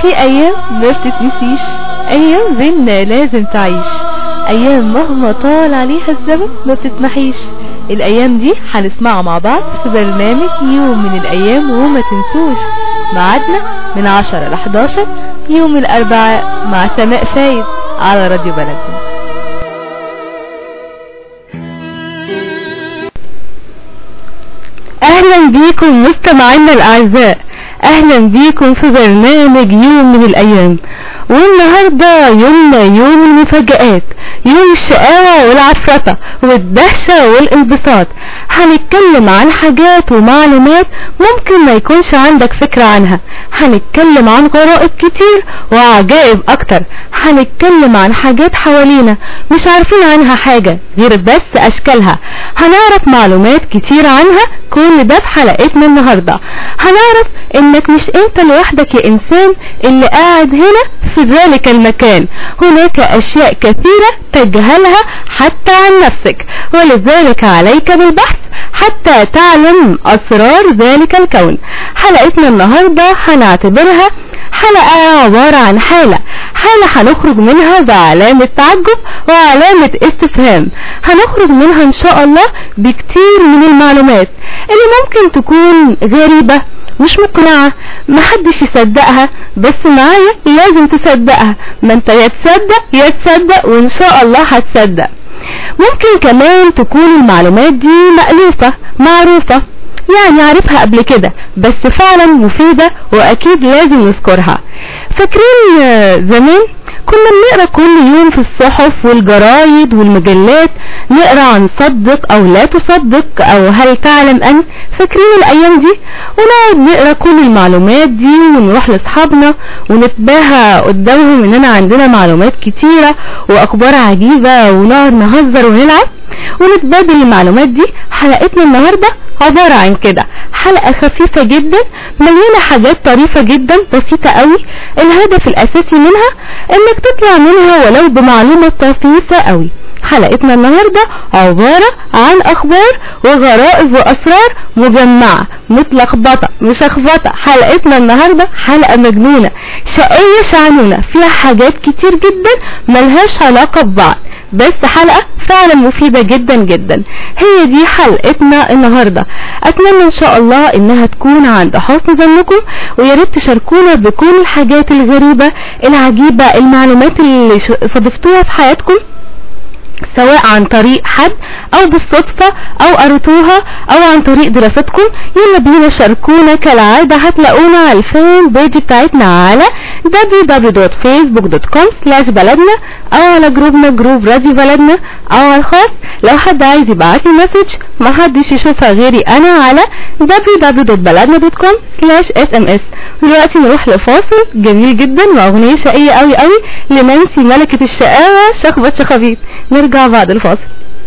في ايام ما بتتنسيش ايام بينا لازم تعيش ايام مهما طال عليها الزمن ما بتتمحيش الايام دي هنسمعها مع بعض في برنامج يوم من الايام وما تنسوش ميعادنا من 10 ل 11 يوم الاربعاء مع سماء فايد على راديو بلدنا اهلا بيكم مستمعينا الاعزاء اهلا بيكم في برنامج يوم من الايام والنهاردة يومنا يوم المفاجآت يوم الشقاوة والعفرطة والدهشة والانبساط هنتكلم عن حاجات ومعلومات ممكن ما يكونش عندك فكرة عنها هنتكلم عن غرائب كتير وعجائب اكتر هنتكلم عن حاجات حوالينا مش عارفين عنها حاجة غير بس اشكالها هنعرف معلومات كتير عنها كل ده في حلقتنا النهاردة هنعرف انك مش انت لوحدك يا انسان اللي قاعد هنا في ذلك المكان هناك اشياء كثيرة تجهلها حتى عن نفسك ولذلك عليك بالبحث حتى تعلم اسرار ذلك الكون حلقتنا النهاردة هنعتبرها حلقة عبارة عن حالة حالة هنخرج منها بعلامة تعجب وعلامة استفهام هنخرج منها ان شاء الله بكتير من المعلومات اللي ممكن تكون غريبة مش مقنعة محدش يصدقها بس معايا لازم تصدقها ما انت يا تصدق يا تصدق وان شاء الله هتصدق ممكن كمان تكون المعلومات دي مألوفة معروفة يعني عارفها قبل كده بس فعلا مفيدة واكيد لازم نذكرها فاكرين زمان كنا بنقرا كل يوم في الصحف والجرايد والمجلات نقرا عن صدق او لا تصدق او هل تعلم ان فاكرين الايام دي ونقعد نقرا كل المعلومات دي ونروح لاصحابنا ونتباهى قدامهم اننا عندنا معلومات كتيرة واخبار عجيبة ونقعد نهزر ونلعب ونتبادل المعلومات دي حلقتنا النهاردة عبارة عن كده حلقة خفيفة جدا مليانة حاجات طريفة جدا بسيطة قوي الهدف الاساسي منها انك تطلع منها ولو بمعلومة طفيفة قوي حلقتنا النهاردة عبارة عن اخبار وغرائب واسرار مجمعة متلخبطة مشخبطة حلقتنا النهاردة حلقة مجنونة شقية شعنونة فيها حاجات كتير جدا ملهاش علاقة ببعض بس حلقة فعلا مفيدة جدا جدا هي دي حلقتنا النهاردة اتمنى ان شاء الله انها تكون عند حسن ظنكم وياريت تشاركونا بكل الحاجات الغريبة العجيبة المعلومات اللي صادفتوها في حياتكم سواء عن طريق حد او بالصدفة او قريتوها او عن طريق دراستكم يلا بينا شاركونا كالعادة هتلاقونا على الفان بيج بتاعتنا على www.facebook.com بلدنا او على جروبنا جروب راديو بلدنا او على الخاص لو حد عايز يبعت لي مسج ما حدش يشوفها غيري انا على www.baladna.com sms دلوقتي نروح لفاصل جميل جدا واغنية شقية قوي قوي لنانسي ملكة الشقاوة شخبط شخابيط نرجع بعد الفاصل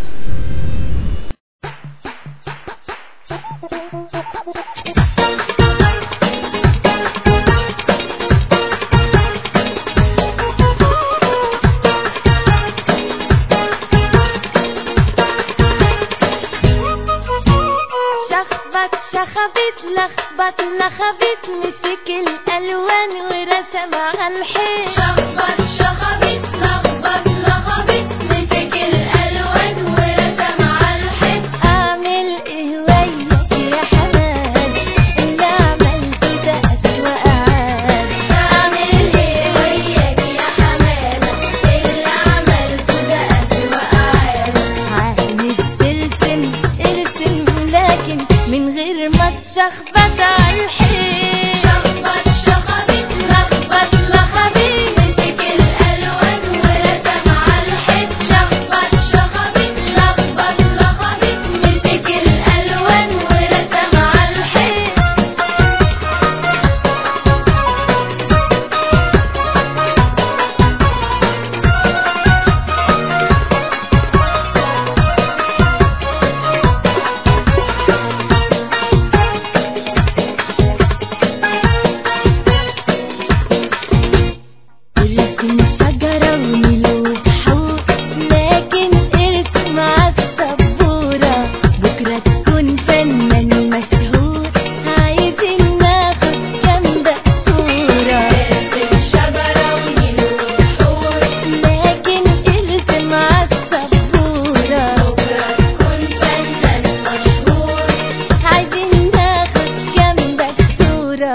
شخبط لخبط لخبط مسك الالوان ورسم على الحيط شخبط شخبط لخبط لخبط مسك الالوان ورسم على الحيط اعمل ايه وياك يا حماد اللي عملته ده اسوأ عاد اعمل ايه وياك يا حماد اللي عملته ده اسوأ عاد عايز ترسم ارسم لكن من غير ما تشخبط على الحيط شخبط شخبط لخبط لخبط مسك الالوان ورسم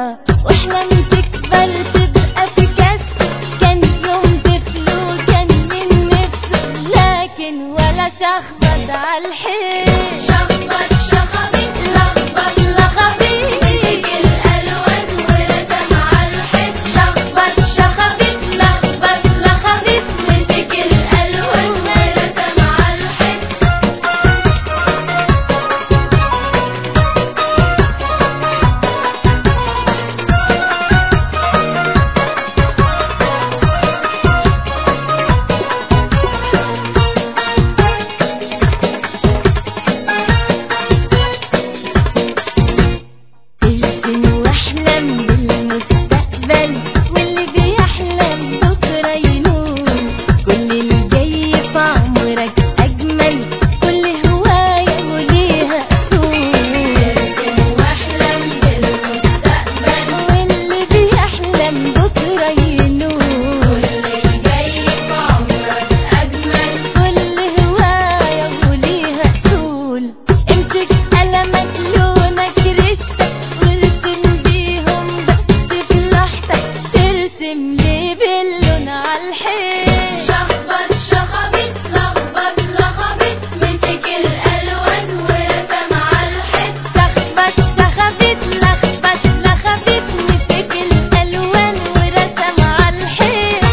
بكرة واحلم تكبر تبقى في كسر كان يوم طفل وكان من نفسه لكن ولا شخبط عالحيط شخبط شخبط لخبط لخبط مسك الألوان ورسم عالحيط شخبط شخبط لخبط لخبط مسك الألوان ورسم عالحيط ارسم واحلم بالمستقبل واللي بيحلم بكرة ينول كل اللي جاي في عمرك أجمل كل هواية وليها أصول ارسم واحلم بالمستقبل واللي بيحلم بكرة ينول كل اللي جاي في عمرك أجمل كل هواية وليها أصول امسك قلمك لونك رشتك وارسم بيهم بس في لوحتك ترسم ليه باللون عالحيط شخبط شخبط لخبط لخبط مسك الالوان ورسم عالحيط شخبط شخبط لخبط لخبط مسك الالوان ورسم عالحيط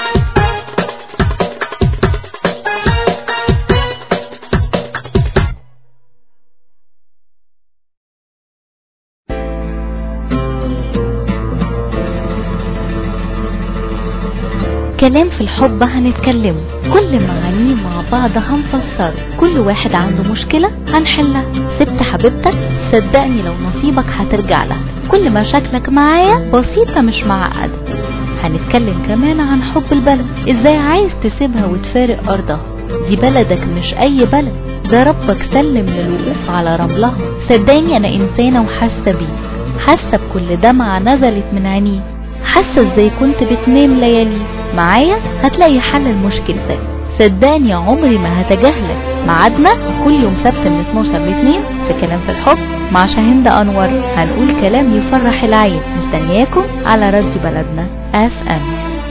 كلام في الحب هنتكلمه كل معانيه مع بعض هنفسره كل واحد عنده مشكلة هنحلها سبت حبيبتك صدقني لو نصيبك هترجع لها كل مشاكلك معايا بسيطة مش معقدة هنتكلم كمان عن حب البلد ازاي عايز تسيبها وتفارق ارضها دي بلدك مش اي بلد ده ربك سلم للوقوف على رملها صدقني انا انسانة وحاسة بيه حاسة بكل دمعة نزلت من عينيه حاسة ازاي كنت بتنام ليالي معايا هتلاقي حل لمشكلتك صدقني عمري ما هتجاهلك ميعادنا كل يوم سبت من 12 ل 2 في كلام في الحب مع شاهين انور هنقول كلام يفرح العين مستنياكم على راديو بلدنا اف ام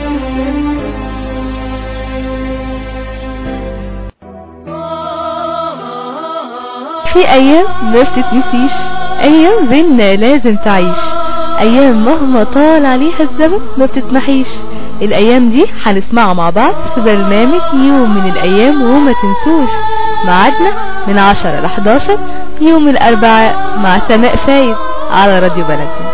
في ايام ما بتتنسيش ايام بينا لازم تعيش ايام مهما طال عليها الزمن ما بتتمحيش الايام دي هنسمعها مع بعض في برنامج يوم من الايام وما تنسوش ميعادنا من 10 ل 11 يوم الاربعاء مع سماء فايد على راديو بلدنا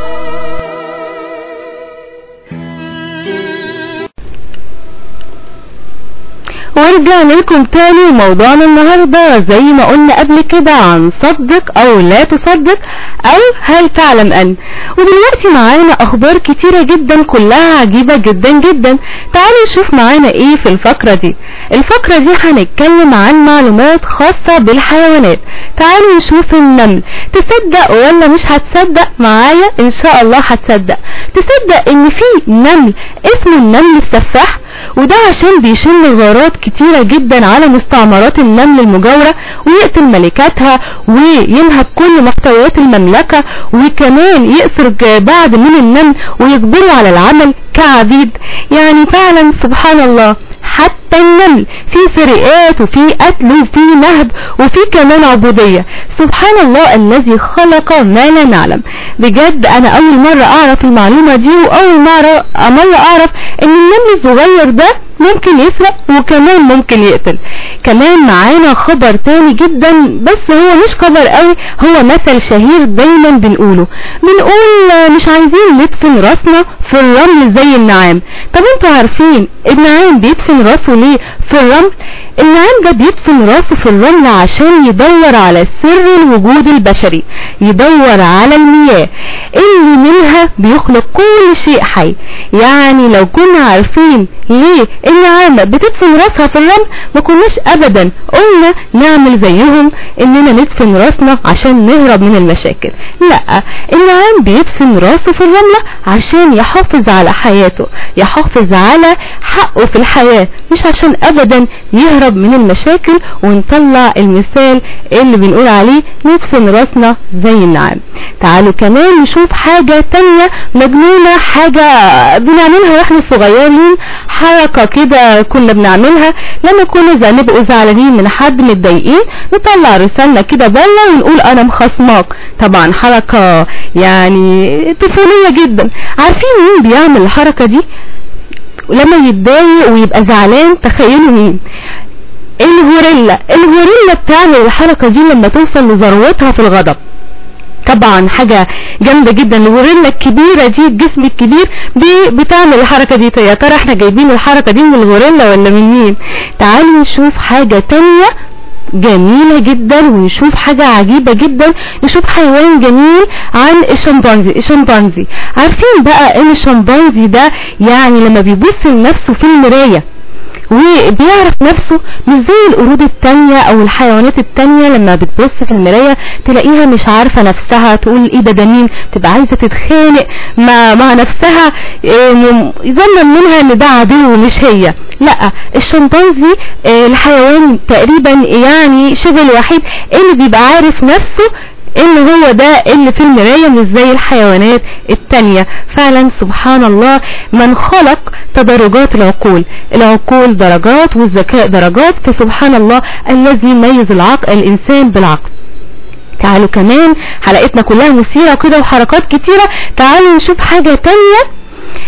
ورجعنا لكم تاني موضوعنا النهاردة زي ما قلنا قبل كده عن صدق او لا تصدق او هل تعلم ان ودلوقتي معانا اخبار كتيرة جدا كلها عجيبة جدا جدا تعالوا نشوف معانا ايه في الفقرة دي الفقرة دي هنتكلم عن معلومات خاصة بالحيوانات تعالوا نشوف النمل تصدق ولا مش هتصدق معايا ان شاء الله هتصدق تصدق ان في نمل اسمه النمل السفاح وده عشان بيشن غارات كتيرة جدا على مستعمرات النمل المجاورة ويقتل ملكاتها وينهب كل محتويات المملكة وكمان يأسر بعض من النمل ويجبروا على العمل كعبيد يعني فعلا سبحان الله حتى النمل في سرقات وفي قتل وفي نهب وفي كمان عبودية سبحان الله الذي خلق ما لا نعلم بجد انا اول مرة اعرف المعلومة دي واول مرة مرة اعرف ان النمل الصغير ده ممكن يسرق وكمان ممكن يقتل كمان معانا خبر تاني جدا بس هو مش خبر قوي هو مثل شهير دايما بنقوله بنقول آه، مش عايزين ندفن راسنا في الرمل زي النعام طب انتوا عارفين النعام بيدفن راسه ليه في الرمل النعام ده بيدفن راسه في الرمل عشان يدور على سر الوجود البشري يدور على المياه اللي منها بيخلق كل شيء حي يعني لو كنا عارفين ليه النعامة بتدفن راسها في الرمل ما كناش ابدا قلنا نعمل زيهم اننا ندفن راسنا عشان نهرب من المشاكل لا النعام بيدفن راسه في الرملة عشان يحافظ على حياته يحافظ على حقه في الحياة مش عشان ابدا يهرب من المشاكل ونطلع المثال اللي بنقول عليه ندفن راسنا زي النعام تعالوا كمان نشوف حاجة تانية تانية مجنونة حاجة بنعملها واحنا صغيرين حركة كده كنا بنعملها لما كنا زي نبقوا زعلانين من حد متضايقين نطلع رسالنا كده بره ونقول انا مخصماك طبعا حركة يعني طفولية جدا عارفين مين بيعمل الحركة دي لما يتضايق ويبقى زعلان تخيلوا مين الغوريلا الغوريلا بتعمل الحركة دي لما توصل لذروتها في الغضب طبعا حاجة جامدة جدا الغوريلا الكبيرة دي الجسم الكبير دي بتعمل الحركة دي يا ترى احنا جايبين الحركة دي من الغوريلا ولا من مين تعالوا نشوف حاجة تانية جميلة جدا ونشوف حاجة عجيبة جدا نشوف حيوان جميل عن الشمبانزي الشمبانزي عارفين بقى ان الشمبانزي ده يعني لما بيبص لنفسه في المراية وبيعرف نفسه مش زي القرود التانية او الحيوانات التانية لما بتبص في المراية تلاقيها مش عارفة نفسها تقول ايه ده ده مين تبقى عايزة تتخانق مع, مع نفسها يظن منها ان ده عدو مش هي لا الشمبانزي آه، الحيوان تقريبا يعني شبه الوحيد اللي بيبقى عارف نفسه ان هو ده اللي في المراية مش زي الحيوانات التانية فعلا سبحان الله من خلق تدرجات العقول العقول درجات والذكاء درجات فسبحان الله الذي يميز العقل الانسان بالعقل تعالوا كمان حلقتنا كلها مثيرة كده وحركات كتيرة تعالوا نشوف حاجة تانية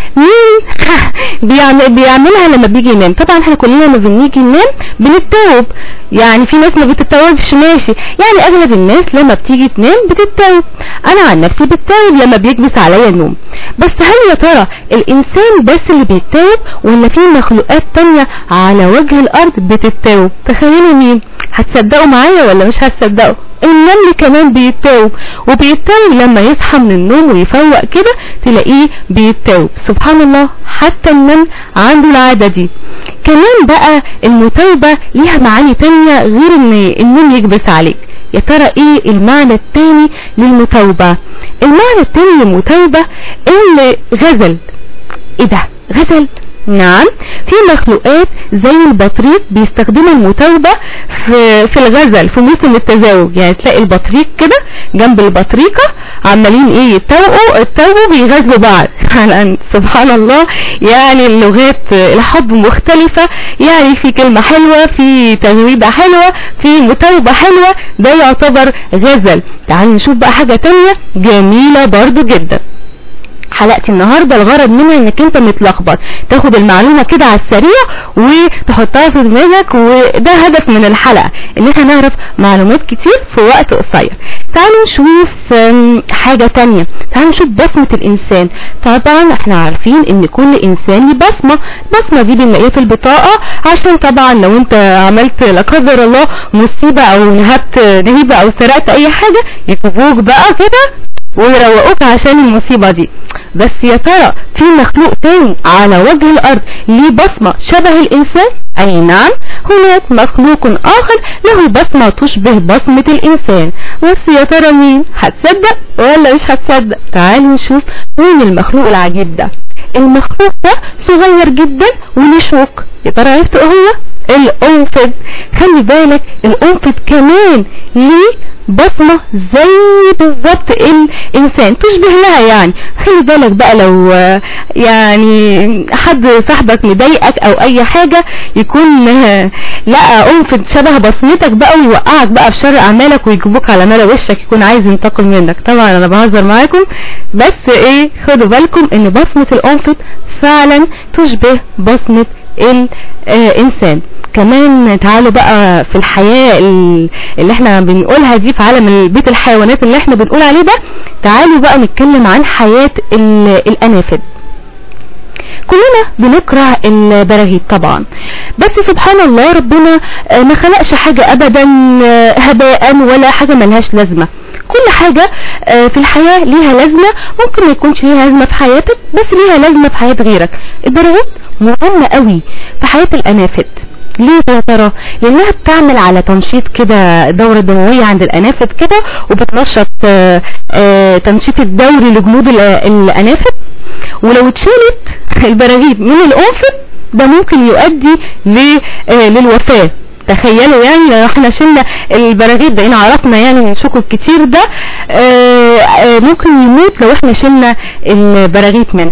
مين بيعمل بيعملها لما بيجي ينام طبعا احنا كلنا لما بنيجي ننام بنتوب يعني في ناس ما بتتوبش ماشي يعني اغلب الناس لما بتيجي تنام بتتوب انا عن نفسي بتوب لما بيكبس عليا النوم بس هل يا ترى الانسان بس اللي بيتوب ولا في مخلوقات تانية على وجه الارض بتتوب تخيلوا مين هتصدقوا معايا ولا مش هتصدقوا النمل كمان بيتوب وبيتوب لما يصحى من النوم ويفوق كده تلاقيه بيتوب سبحان الله حتى النمل عنده العادة دي كمان بقى المتوبة ليها معاني تانية غير ان النوم يكبس عليك يا ترى ايه المعنى التاني للمتوبة المعنى التاني للمتوبة اللي غزل ايه ده غزل نعم في مخلوقات زي البطريق بيستخدموا المتوبة في, في الغزل في موسم التزاوج يعني تلاقي البطريق كده جنب البطريقة عمالين ايه يتوقوا التوبوا بيغزلوا بعض يعني سبحان الله يعني اللغات الحب مختلفة يعني في كلمة حلوة في تغريدة حلوة في متوبة حلوة ده يعتبر غزل تعالوا نشوف بقى حاجة تانية جميلة برضو جدا حلقتي النهاردة الغرض منها انك انت متلخبط تاخد المعلومة كده على السريع وتحطها في دماغك وده هدف من الحلقة ان احنا نعرف معلومات كتير في وقت قصير تعالوا نشوف أم، حاجة تانية تعالوا نشوف بصمة الانسان طبعا احنا عارفين ان كل انسان ليه بصمة البصمة دي بنلاقيها في البطاقة عشان طبعا لو انت عملت لا قدر الله مصيبة او نهبت نهيبة او سرقت اي حاجة يكتبوك بقى كده ويروقوك عشان المصيبة دي بس يا ترى في مخلوق تاني على وجه الارض ليه بصمة شبه الانسان اي نعم هناك مخلوق اخر له بصمة تشبه بصمة الانسان بس يا ترى مين هتصدق ولا مش هتصدق تعالوا نشوف مين المخلوق العجيب ده المخلوق ده صغير جدا ونشوك يا ترى عرفتوا ايه هو الانفد خلي بالك الانفد كمان ليه بصمة زي بالظبط الانسان تشبه لها يعني خلي بالك بقى لو آه، يعني حد صاحبك مضايقك او اي حاجة يكون آه، لقى انفد شبه بصمتك بقى ويوقعك بقى في شر اعمالك ويجيبوك على ملا وشك يكون عايز ينتقم منك طبعا انا بهزر معاكم بس ايه خدوا بالكم ان بصمة الانفد فعلا تشبه بصمة الانسان كمان تعالوا بقى في الحياة ال- اللي احنا بنقولها دي في عالم بيت الحيوانات اللي احنا بنقول عليه ده تعالوا بقى نتكلم عن حياة ال- الانافد كلنا بنكره البراغيث طبعا بس سبحان الله ربنا آه، ما خلقش حاجة ابدا آه، هباء ولا حاجة ملهاش لازمة كل حاجة آه، في الحياة ليها لازمة ممكن ما يكونش ليها لازمة في حياتك بس ليها لازمة في حياة غيرك البراغيث مهمة قوي في حياة الانافد ليه يا ترى لانها بتعمل على تنشيط كده دورة دموية عند الانافد كده وبتنشط آه، آه، تنشيط الدوري لجمود ال- الانافد ولو اتشالت البراغيث من الانفد ده ممكن يؤدي ل- آه، للوفاة تخيلوا يعني لو احنا شلنا البراغيث بقينا عرفنا يعني من شكو الكتير ده آه، آه، ممكن يموت لو احنا شلنا البراغيث منها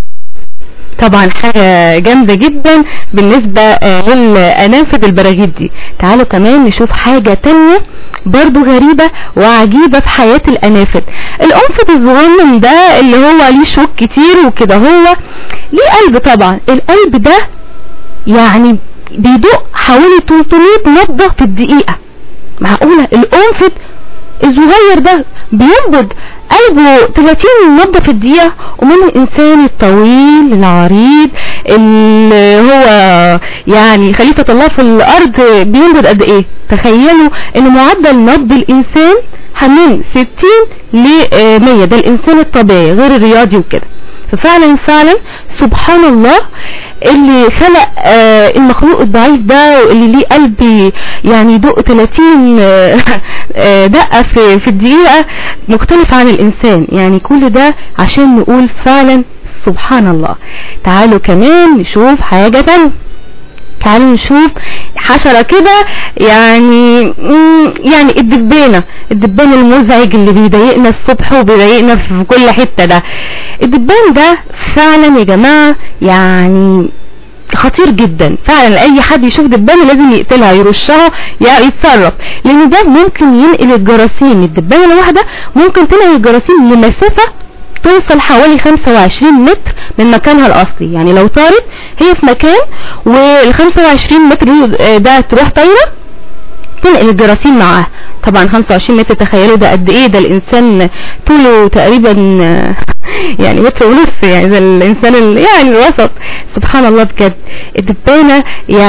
طبعا حاجة جامدة جدا بالنسبة آه، للأنافذ البراغيث دي تعالوا كمان نشوف حاجة تانية برضو غريبة وعجيبة في حياة الأنافذ الأنفذ الصغنن ده اللي هو ليه شوك كتير وكده هو ليه قلب طبعا القلب ده يعني بيدق حوالي 300 نبضة في الدقيقة معقولة الأنفذ الصغير ده بينبض قلبه 30 نبضة في الدقيقة ومن الإنسان الطويل العريض اللي هو يعني خليفة الله في الأرض بينبض قد إيه تخيلوا إن معدل نبض الإنسان من 60 ل 100 ده الإنسان الطبيعي غير الرياضي وكده ففعلا فعلا سبحان الله اللي خلق آه المخلوق الضعيف ده واللي ليه قلب يعني يدق 30 آه، آه، دقة في, في الدقيقة مختلف عن الإنسان يعني كل ده عشان نقول فعلا سبحان الله تعالوا كمان نشوف حاجة تانية تعالوا نشوف حشرة كده يعني مم، يعني الدبانة الدبان المزعج اللي بيضايقنا الصبح وبيضايقنا في كل حتة ده الدبان ده فعلا يا جماعة يعني خطير جدا فعلا اي حد يشوف دبانة لازم يقتلها يرشها يا- يتصرف لان ده ممكن ينقل الجراثيم الدبانة الواحدة ممكن تنقل الجراثيم لمسافة توصل حوالي 25 متر من مكانها الاصلي يعني لو طارت هي في مكان وال 25 متر دي- ده تروح طايره تنقل الجراثيم معاها طبعا 25 متر تخيلوا ده قد ايه ده الانسان طوله تقريبا آه، يعني متر ونص يعني ده الانسان ال- يعني الوسط سبحان الله بجد الدبانة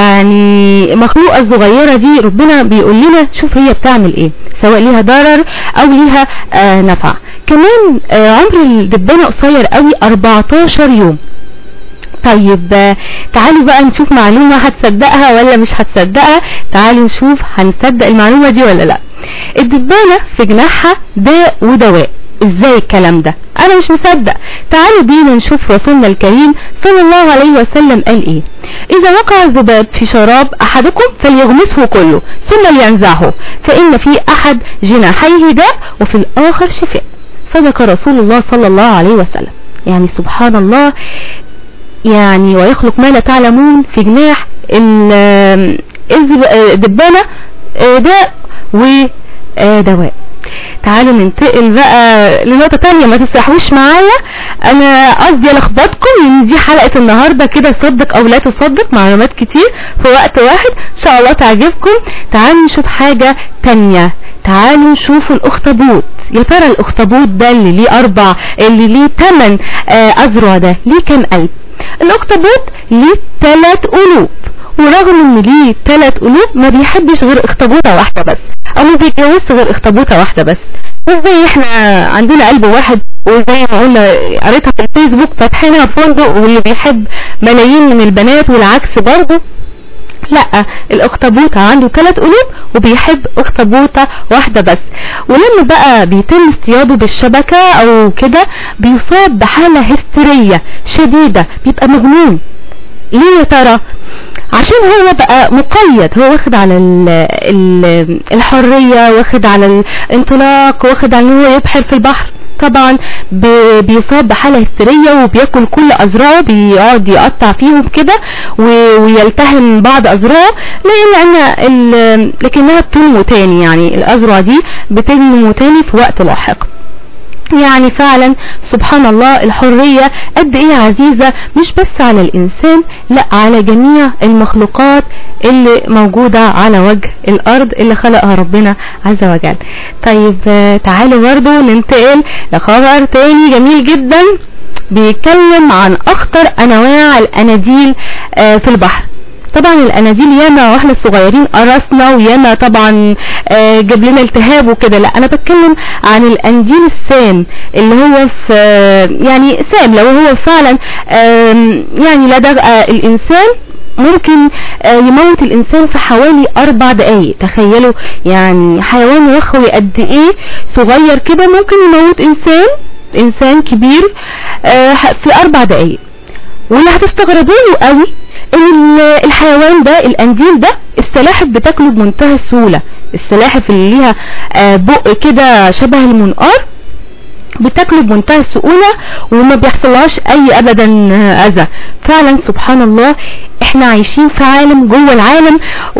يعني مخلوقة الصغيرة دي ربنا بيقول لنا شوف هي بتعمل ايه سواء ليها ضرر او ليها آه نفع كمان آه عمر الدبانة قصير قوي 14 يوم طيب آه، تعالوا بقى نشوف معلومة هتصدقها ولا مش هتصدقها تعالوا نشوف هنصدق المعلومة دي ولا لا الدبانة في جناحها داء ودواء ازاي الكلام ده انا مش مصدق تعالوا بينا نشوف رسولنا الكريم صلى الله عليه وسلم قال ايه اذا وقع الذباب في شراب احدكم فليغمسه كله ثم لينزعه فان في احد جناحيه داء وفي الاخر شفاء صدق رسول الله صلى الله عليه وسلم يعني سبحان الله يعني ويخلق ما لا تعلمون في جناح ال- الزب- الدبانة آه، داء ودواء تعالوا ننتقل بقى لنقطة تانية ما تسرحوش معايا انا قصدي الخبطكم لان دي حلقة النهاردة كده صدق او لا تصدق معلومات كتير في وقت واحد ان شاء الله تعجبكم تعالوا نشوف حاجة تانية تعالوا نشوف الاخطبوط يا ترى الاخطبوط ده اللي ليه اربع اللي ليه تمن آه، اذرع ده ليه كام قلب الاخطبوط ليه تلات قلوب ورغم ان ليه تلات قلوب ما بيحبش غير اخطبوطة واحدة بس او ما بيتجوزش غير اخطبوطة واحدة بس ازاي احنا عندنا قلب واحد وزي ما قلنا قريتها في الفيسبوك فاتحينها فندق واللي بيحب ملايين من البنات والعكس برضه لا الاخطبوطة عنده ثلاث قلوب وبيحب اخطبوطة واحدة بس ولما بقى بيتم اصطياده بالشبكة او كده بيصاب بحالة هستيرية شديدة بيبقى مجنون ليه يا ترى عشان هو بقى مقيد هو واخد على ال ال الحرية واخد على الانطلاق واخد على ان هو يبحر في البحر طبعا ب- بيصاب بحالة هستيرية وبياكل كل أزرعه بيقعد يقطع فيهم كده و- ويلتهم بعض أزرعه لأن لأن ال- لكنها بتنمو تاني يعني الأزرع دي بتنمو تاني في وقت لاحق يعني فعلا سبحان الله الحرية قد ايه عزيزة مش بس على الانسان لا على جميع المخلوقات اللي موجودة على وجه الارض اللي خلقها ربنا عز وجل طيب آه، تعالوا برضو ننتقل لخبر تاني جميل جدا بيتكلم عن اخطر انواع الاناديل آه، في البحر طبعا الاناديل ياما واحنا صغيرين قرصنا وياما طبعا آه، جاب لنا التهاب وكده لا انا بتكلم عن الانديل السام اللي هو في آه، يعني سام لو هو فعلا آم، يعني لدى آه، الانسان ممكن آه، يموت الانسان في حوالي اربع دقايق تخيلوا يعني حيوان رخوي قد ايه صغير كده ممكن يموت انسان انسان كبير آه، في اربع دقايق واللي هتستغربوا له قوي ان ال- الحيوان ده الانديل ده السلاحف بتاكله بمنتهى السهولة السلاحف اللي ليها آه، بق كده شبه المنقار بتاكله بمنتهى السهولة وما بيحصلهاش اي ابدا اذى فعلا سبحان الله احنا عايشين في عالم جوه العالم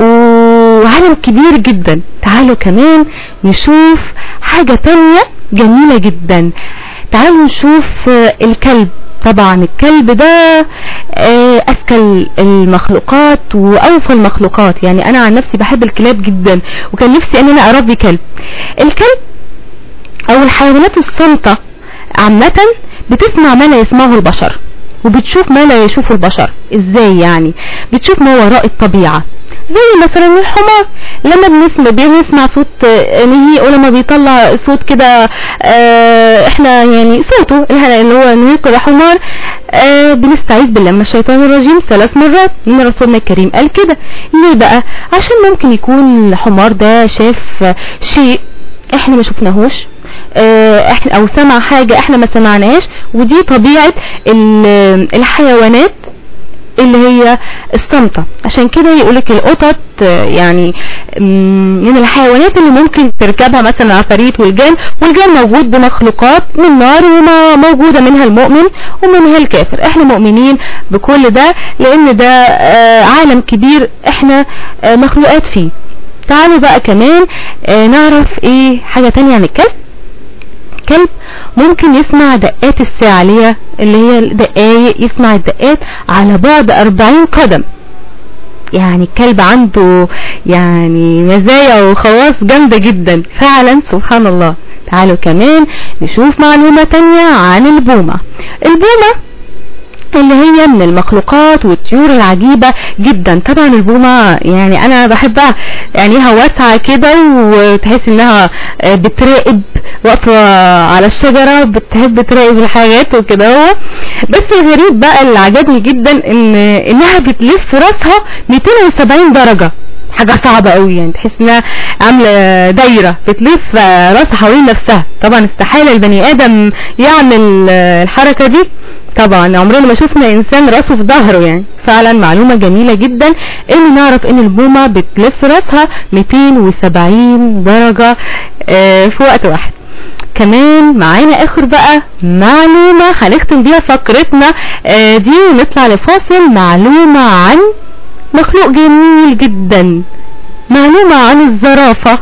وعالم كبير جدا تعالوا كمان نشوف حاجة تانية جميلة جدا تعالوا نشوف آه، الكلب طبعا الكلب ده آه، اذكى المخلوقات واوفى المخلوقات يعني انا عن نفسي بحب الكلاب جدا وكان نفسي ان انا اربي كلب الكلب او الحيوانات الصامتة عامة بتسمع ما لا يسمعه البشر وبتشوف ما لا يشوفه البشر ازاي يعني بتشوف ما وراء الطبيعة زي مثلا الحمار لما بنسمع بنسمع صوت آه، نهيق ولما بيطلع صوت كده آه، احنا يعني صوته اللي هو نهيق الحمار آه، بنستعيذ بالله من الشيطان الرجيم ثلاث مرات ان رسولنا الكريم قال كده ليه بقى عشان ممكن يكون الحمار ده شاف آه، شيء احنا ما شفناهوش اه، احنا او سمع حاجة احنا ما سمعناهاش ودي طبيعة ال- الحيوانات اللي هي الصامتة عشان كده يقولك القطط اه، يعني مم، من الحيوانات اللي ممكن تركبها مثلا العفاريت والجان والجان موجود بمخلوقات من نار وموجودة منها المؤمن ومنها الكافر احنا مؤمنين بكل ده لان ده اه، عالم كبير احنا اه، مخلوقات فيه تعالوا بقى كمان اه، نعرف ايه حاجة تانية عن الكلب كلب ممكن يسمع دقات الساعة اللي هي اللي هي الدقايق يسمع الدقات على بعد 40 قدم يعني الكلب عنده يعني مزايا وخواص جامدة جدا فعلا سبحان الله تعالوا كمان نشوف معلومة تانية عن البومة البومة اللي هي من المخلوقات والطيور العجيبة جدا طبعا البومة يعني انا بحبها عينيها واسعة كده وتحس انها آه، بتراقب واقفة على الشجرة بتحب تراقب الحاجات وكده هو بس الغريب بقى اللي عجبني جدا ان انها بتلف راسها 270 درجة حاجة صعبة قوي يعني تحس انها عاملة دايرة بتلف آه، راسها حوالين نفسها طبعا استحالة البني ادم يعمل آه، الحركة دي طبعا عمرنا ما شفنا انسان راسه في ظهره يعني فعلا معلومة جميلة جدا ان نعرف ان البومة بتلف راسها 270 درجة آه، في وقت واحد كمان معانا اخر بقى معلومة هنختم بيها فقرتنا آه، دي ونطلع لفاصل معلومة عن مخلوق جميل جدا معلومة عن الزرافة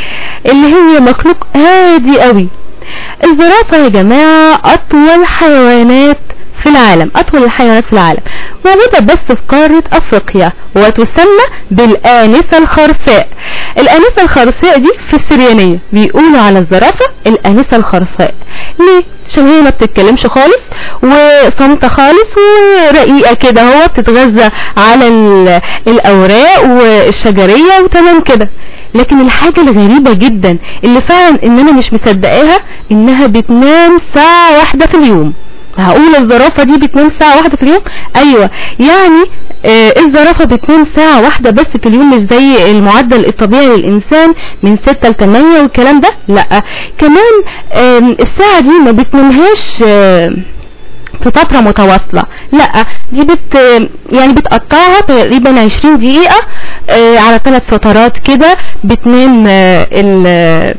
اللي هي مخلوق هادي قوي الزرافة يا جماعة أطول حيوانات في العالم أطول الحيوانات في العالم موجودة بس في قارة أفريقيا وتسمى بالآنسة الخرساء الآنسة الخرساء دي في السريانية بيقولوا على الزرافة الآنسة الخرساء ليه؟ عشان هي ما بتتكلمش خالص وصامتة خالص ورقيقة كده هو بتتغذى على ال- الأوراق والشجرية وتمام كده لكن الحاجة الغريبة جدا اللي فعلا ان انا مش مصدقاها انها بتنام ساعة واحدة في اليوم هقول الزرافة دي بتنام ساعة واحدة في اليوم ايوه يعني آه الزرافة بتنام ساعة واحدة بس في اليوم مش زي المعدل الطبيعي للانسان من ستة لتمانية والكلام ده لا كمان آم، الساعة دي ما بتنامهاش آه في فترة متواصلة لا دي بت يعني بتقطعها تقريبا 20 دقيقة آه، على ثلاث فترات كده بتنام آه، ال-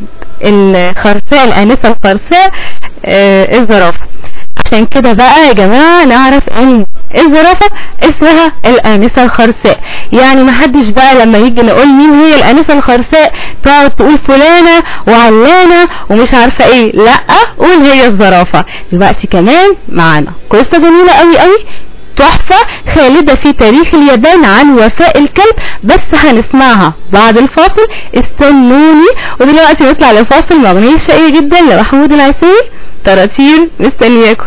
الخرساء الآنسة الخرساء آه، الزرافة عشان كده بقى يا جماعة نعرف ان الزرافة اسمها الآنسة الخرساء يعني محدش بقى لما يجي نقول مين هي الآنسة الخرساء تقعد تقول فلانة وعلانة ومش عارفة ايه لا قول هي الزرافة دلوقتي كمان معانا قصة جميلة قوي قوي تحفة خالدة في تاريخ اليابان عن وفاء الكلب بس هنسمعها بعد الفاصل استنوني ودلوقتي نطلع لفاصل مع اغنية شقية جدا لمحمود العسيري تراتير مستنياكم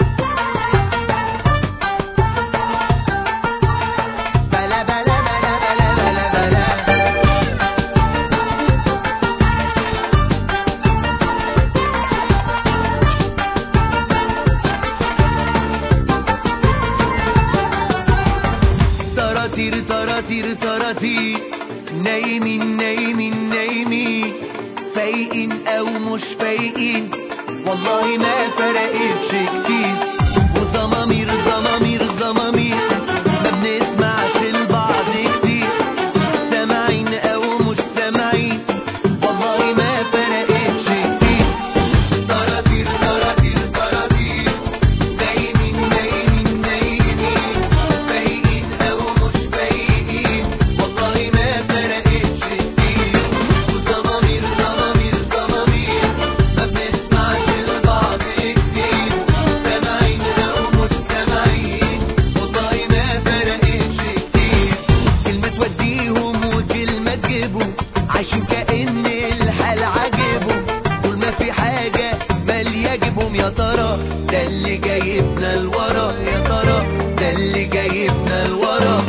بلا بلا بلا بلا طراطير نايمين نايمين نايمين فايقين او مش فايقين والله ما فرقتش كتير وضمامير ضمامير ضمامير ما بنسمعش البعض كتير سامعين او مش سامعين والله ما فرقتش كتير طراطير طراطير طراطير نايمين نايمين نايمين فايقين او مش فايقين والله ما فرقتش كتير وضمامير ضمامير ضمامير ما بنسمعش البعض كتير سامعين او مش سامعين والله ما فرقتش كتير كلمة توديهم وكلمة تجيبهم عايشين كأن الحال عاجبهم طول ما في حاجة مالية جيبهم يا ترى ده اللي جايبنا لورا يا ترى ده اللي جايبنا لورا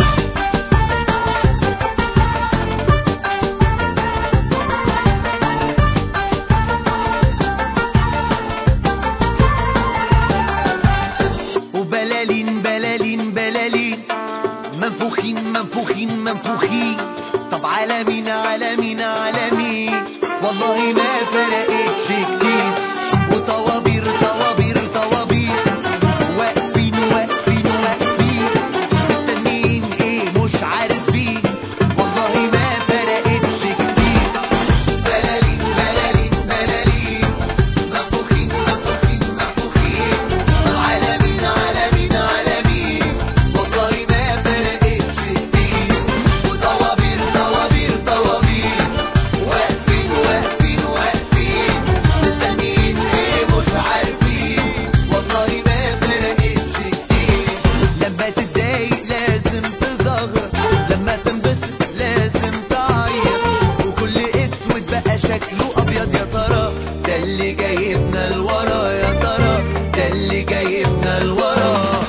وبلالين بلالين بلالين منفوخين منفوخين منفوخين طب على مين على مين على مين والله ما فرقتش كتير وطوابير طوابير طوابير واقفين واقفين واقفين مستنيين ايه مش عارفين والله ما فرقتش كتير بلالين بلالين بلالين منفوخين منفوخين منفوخين على مين على مين على مين والله ما فرقتش كتير وطوابير طوابير طوابير واقفين واقفين واقفين مستنيين ايه مش عارفين والله ما فرقتش كتير لما تتضايق لازم تزغرط لما تنبسط لازم تعيط وكل اسود بقى شكله ابيض يا ترى ده اللي جايبنا لورا يا ترى ده اللي جايبنا لورا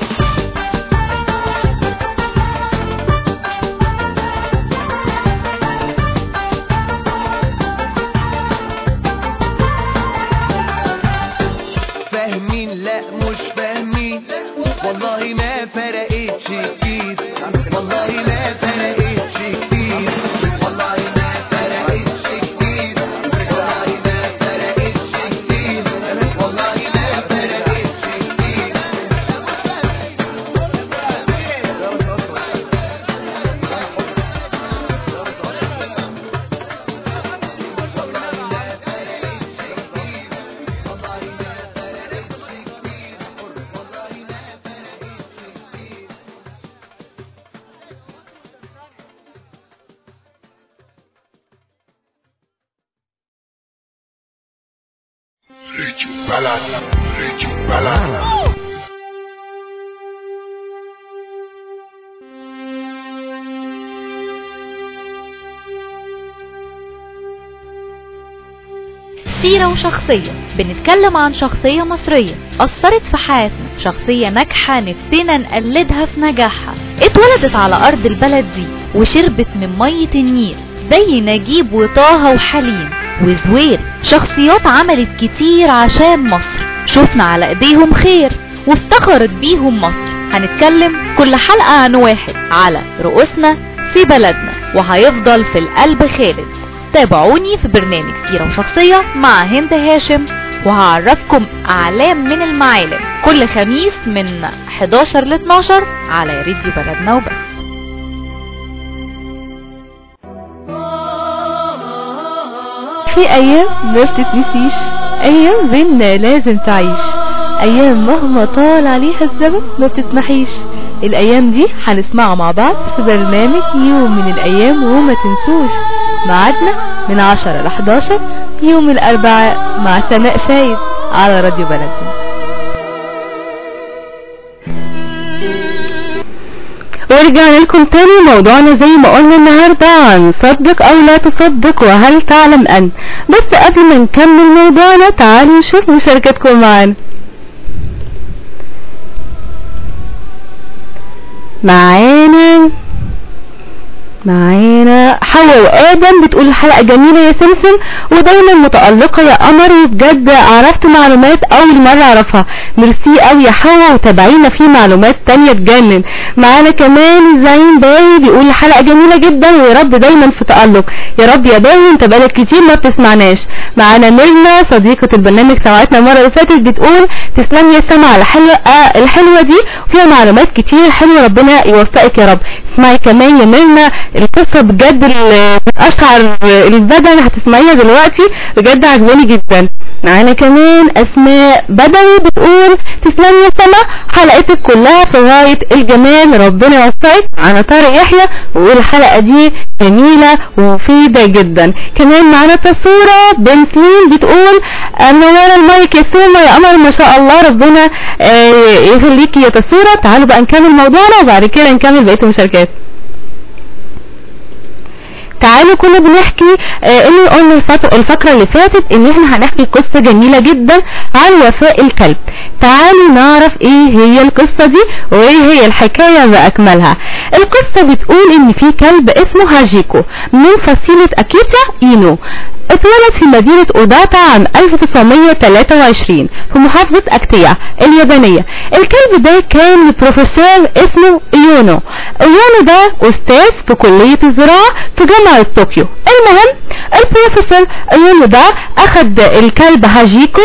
فاهمين لا مش فاهمين والله ما فرقتش كتير والله ما فرقتش كتير والله ما فرقتش كتير والله ما فرقتش كتير والله ما فرقتش كتير Rich Balada, Rich Balada. سيرة وشخصية بنتكلم عن شخصية مصرية أثرت في حياتنا شخصية ناجحة نفسنا نقلدها في نجاحها اتولدت على أرض البلد دي وشربت من مية النيل زي نجيب وطه وحليم وزوير شخصيات عملت كتير عشان مصر شفنا على ايديهم خير وافتخرت بيهم مصر هنتكلم كل حلقة عن واحد على رؤوسنا في بلدنا وهيفضل في القلب خالد تابعوني في برنامج سيرة وشخصية مع هند هاشم وهعرفكم أعلام من المعالم كل خميس من 11 ل 12 على راديو بلدنا وبس في ايام ما بتتنسيش ايام بينا لازم تعيش ايام مهما طال عليها الزمن ما بتتمحيش الايام دي هنسمعها مع بعض في برنامج يوم من الايام وما تنسوش ميعادنا من 10 ل 11 يوم الاربعاء مع سماء فايد على راديو بلدنا ورجعنا لكم تاني موضوعنا زي ما قلنا النهاردة عن صدق او لا تصدق وهل تعلم ان بس قبل ما نكمل موضوعنا تعالوا نشوف مشاركتكم معانا معانا معانا معانا حواء وآدم بتقول الحلقة جميلة يا سمسم ودايما متألقة يا قمر وبجد عرفت معلومات أول مرة أعرفها ميرسي قوي يا حواء وتابعينا في معلومات تانية تجنن معانا كمان زين باي بيقول الحلقة جميلة جدا ويا رب دايما في تألق يا رب يا باي انت بقالك كتير ما بتسمعناش معانا ميرنا صديقة البرنامج سمعتنا المرة اللي فاتت بتقول تسلم يا سما على الحلقة الحلوة دي وفيها معلومات كتير حلوة ربنا يوفقك يا رب اسمعي كمان يا ميرنا القصة بجد اللي بتقشعر البدن هتسمعيها دلوقتي بجد عجباني جدا معانا كمان اسماء بدوي بتقول تسلم يا سما حلقتك كلها في غاية الجمال ربنا يوفقك معانا طارق يحيى والحلقة دي جميلة ومفيدة جدا كمان معانا تصورة بن سليم بتقول منورة المايك يا سوما يا قمر ما شاء الله ربنا آه، يخليكي يا تصورة تعالوا بقى نكمل موضوعنا وبعد كده نكمل بقية المشاركات تعالوا كنا بنحكي آه انه قلنا الفت- الفقرة اللي فاتت ان احنا هنحكي قصة جميلة جدا عن وفاء الكلب تعالوا نعرف ايه هي القصة دي وايه هي الحكاية باكملها القصة بتقول ان في كلب اسمه هاجيكو من فصيلة اكيتا اينو اتولد في مدينة اوداتا عام 1923 في محافظة اكتيا اليابانية الكلب ده كان بروفيسور اسمه ايونو ايونو ده استاذ في كلية الزراعة في جامعة طوكيو المهم البروفيسور ايونو ده اخد الكلب هاجيكو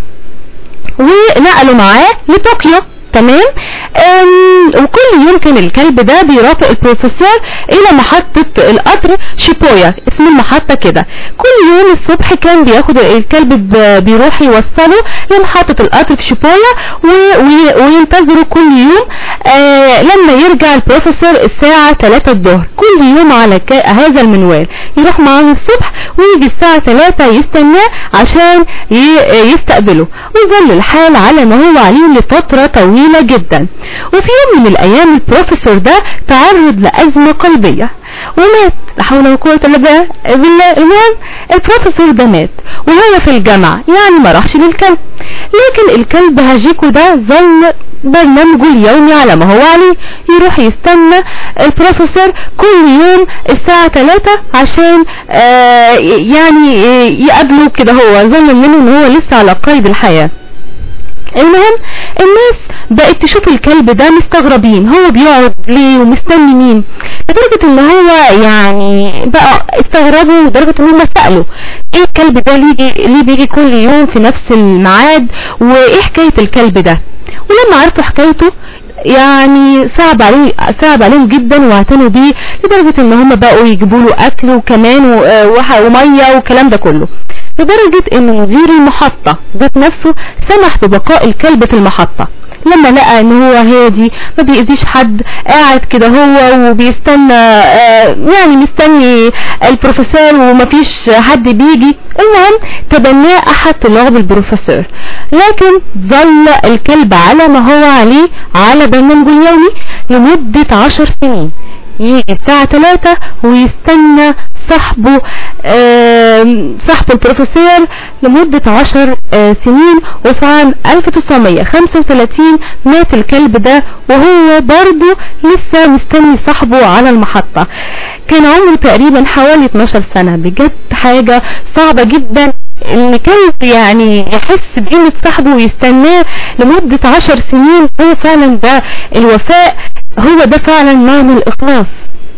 ونقلوا معاه لطوكيو تمام أم، وكل يوم كان الكلب ده بيرافق البروفيسور الى محطة القطر شيبويا اسم المحطة كده كل يوم الصبح كان بياخد الكلب ب- بيروح يوصله لمحطة القطر في شيبويا و- وي- وينتظروا كل يوم آه لما يرجع البروفيسور الساعة 3 الظهر كل يوم على ك- هذا المنوال يروح معاه الصبح ويجي الساعة 3 يستناه عشان ي- يستقبله ويظل الحال على ما هو عليه لفترة طويلة جدا وفي يوم من الأيام البروفيسور ده تعرض لأزمة قلبية ومات لا حول ولا قوة إلا بالله بالله. المهم البروفيسور ده مات وهو في الجامعة يعني ما راحش للكلب لكن الكلب هاجيكو ده ظل برنامجه اليومي على ما هو عليه يروح يستنى البروفيسور كل يوم الساعة 3 عشان آه يعني آه، يقابله كده هو ظن منه ان هو لسه على قيد الحياة المهم الناس بقت تشوف الكلب ده مستغربين هو بيقعد ليه ومستني مين لدرجة ان هو يعني بقى استغربوا لدرجة ان هم سألوا ايه الكلب ده ليه, ليه بيجي كل يوم في نفس الميعاد وايه حكاية الكلب ده ولما عرفوا حكايته يعني صعب عليه صعب عليهم جدا واعتنوا بيه لدرجة ان هم بقوا يجيبوا له اكل وكمان و- آه وح- ومية والكلام ده كله لدرجة ان مدير المحطة ذات نفسه سمح ببقاء الكلب في المحطة لما لقى ان هو هادي ما بيأذيش حد قاعد كده هو وبيستنى آه، يعني مستني البروفيسور ومفيش حد بيجي المهم تبناه احد طلاب البروفيسور لكن ظل الكلب على ما هو عليه على برنامجه اليومي لمدة عشر سنين يجي الساعة 3 ويستنى صاحبه آم، صاحب البروفيسور لمدة عشر آه، سنين وفي عام 1935 مات الكلب ده وهو برضه لسه مستني صاحبه على المحطة كان عمره تقريبا حوالي 12 سنة بجد حاجة صعبة جدا ان كلب يعني يحس بقيمة صاحبه ويستناه لمدة عشر سنين هو فعلا ده الوفاء هو ده فعلا معنى الاخلاص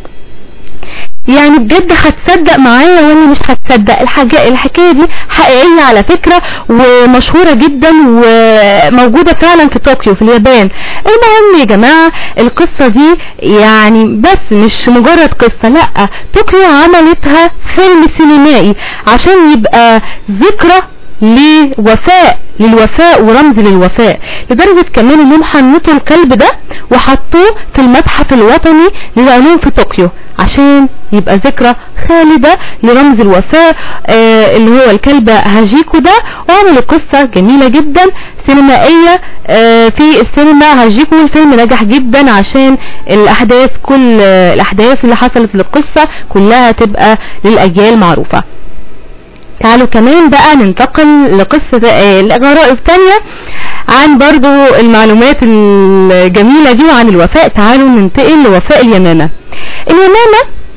يعني بجد هتصدق معايا ولا مش هتصدق الحاجة الحكاية دي حقيقية على فكرة ومشهورة جدا وموجودة فعلا في طوكيو في اليابان المهم يا جماعة القصة دي يعني بس مش مجرد قصة لا طوكيو عملتها فيلم سينمائي عشان يبقى ذكرى لوفاء للوفاء ورمز للوفاء لدرجة كمان انهم حنطوا الكلب ده وحطوه في المتحف الوطني للعلوم في طوكيو عشان يبقى ذكرى خالدة لرمز الوفاء آه اللي هو الكلب هاجيكو ده وعملوا قصة جميلة جدا سينمائية آه في السينما هاجيكو الفيلم نجح جدا عشان الاحداث كل آه الاحداث اللي حصلت للقصة كلها تبقى للاجيال معروفة تعالوا كمان بقى ننتقل لقصة آه، الغرائب تانية عن برضو المعلومات الجميلة دي وعن الوفاء تعالوا ننتقل لوفاء اليمامة اليمامة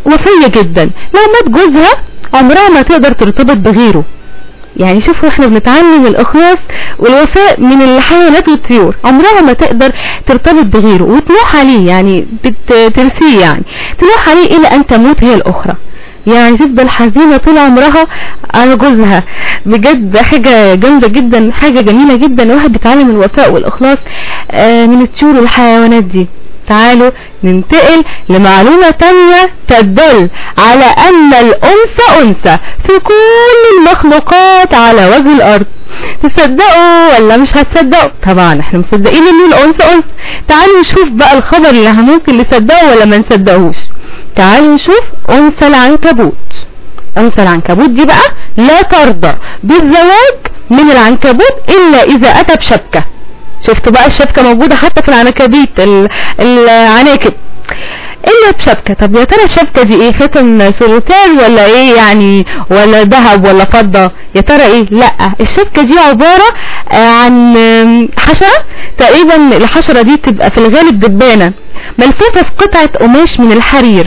وفية جدا لو مات جوزها عمرها ما تقدر ترتبط بغيره يعني شوفوا احنا بنتعلم الاخلاص والوفاء من الحيوانات والطيور عمرها ما تقدر ترتبط بغيره وتنوح عليه يعني بترسيه يعني تنوح عليه الى ان تموت هي الاخرى يعني تفضل حزينة طول عمرها على جوزها بجد حاجة جامدة جدا حاجة جميلة جدا الواحد بيتعلم الوفاء والإخلاص آه، من الطيور والحيوانات دي تعالوا ننتقل لمعلومة تانية تدل على أن الأنثى أنثى في كل المخلوقات على وجه الأرض تصدقوا ولا مش هتصدقوا طبعا احنا مصدقين ان الأنثى أنثى تعالوا نشوف بقى الخبر اللي ممكن نصدقه ولا ما نصدقوش تعالوا نشوف أنثى العنكبوت أنثى العنكبوت دي بقى لا ترضى بالزواج من العنكبوت إلا إذا أتى بشبكة شفتوا بقى الشبكة موجودة حتى في العنكبيت ال- العناكب الا بشبكة طب يا ترى الشبكة دي ايه ختم سولوتير ولا ايه يعني ولا ذهب ولا فضة يا ترى ايه لا الشبكة دي عبارة آه، عن آم، حشرة تقريبا الحشرة دي تبقى في الغالب دبانة ملفوفة في قطعة قماش من الحرير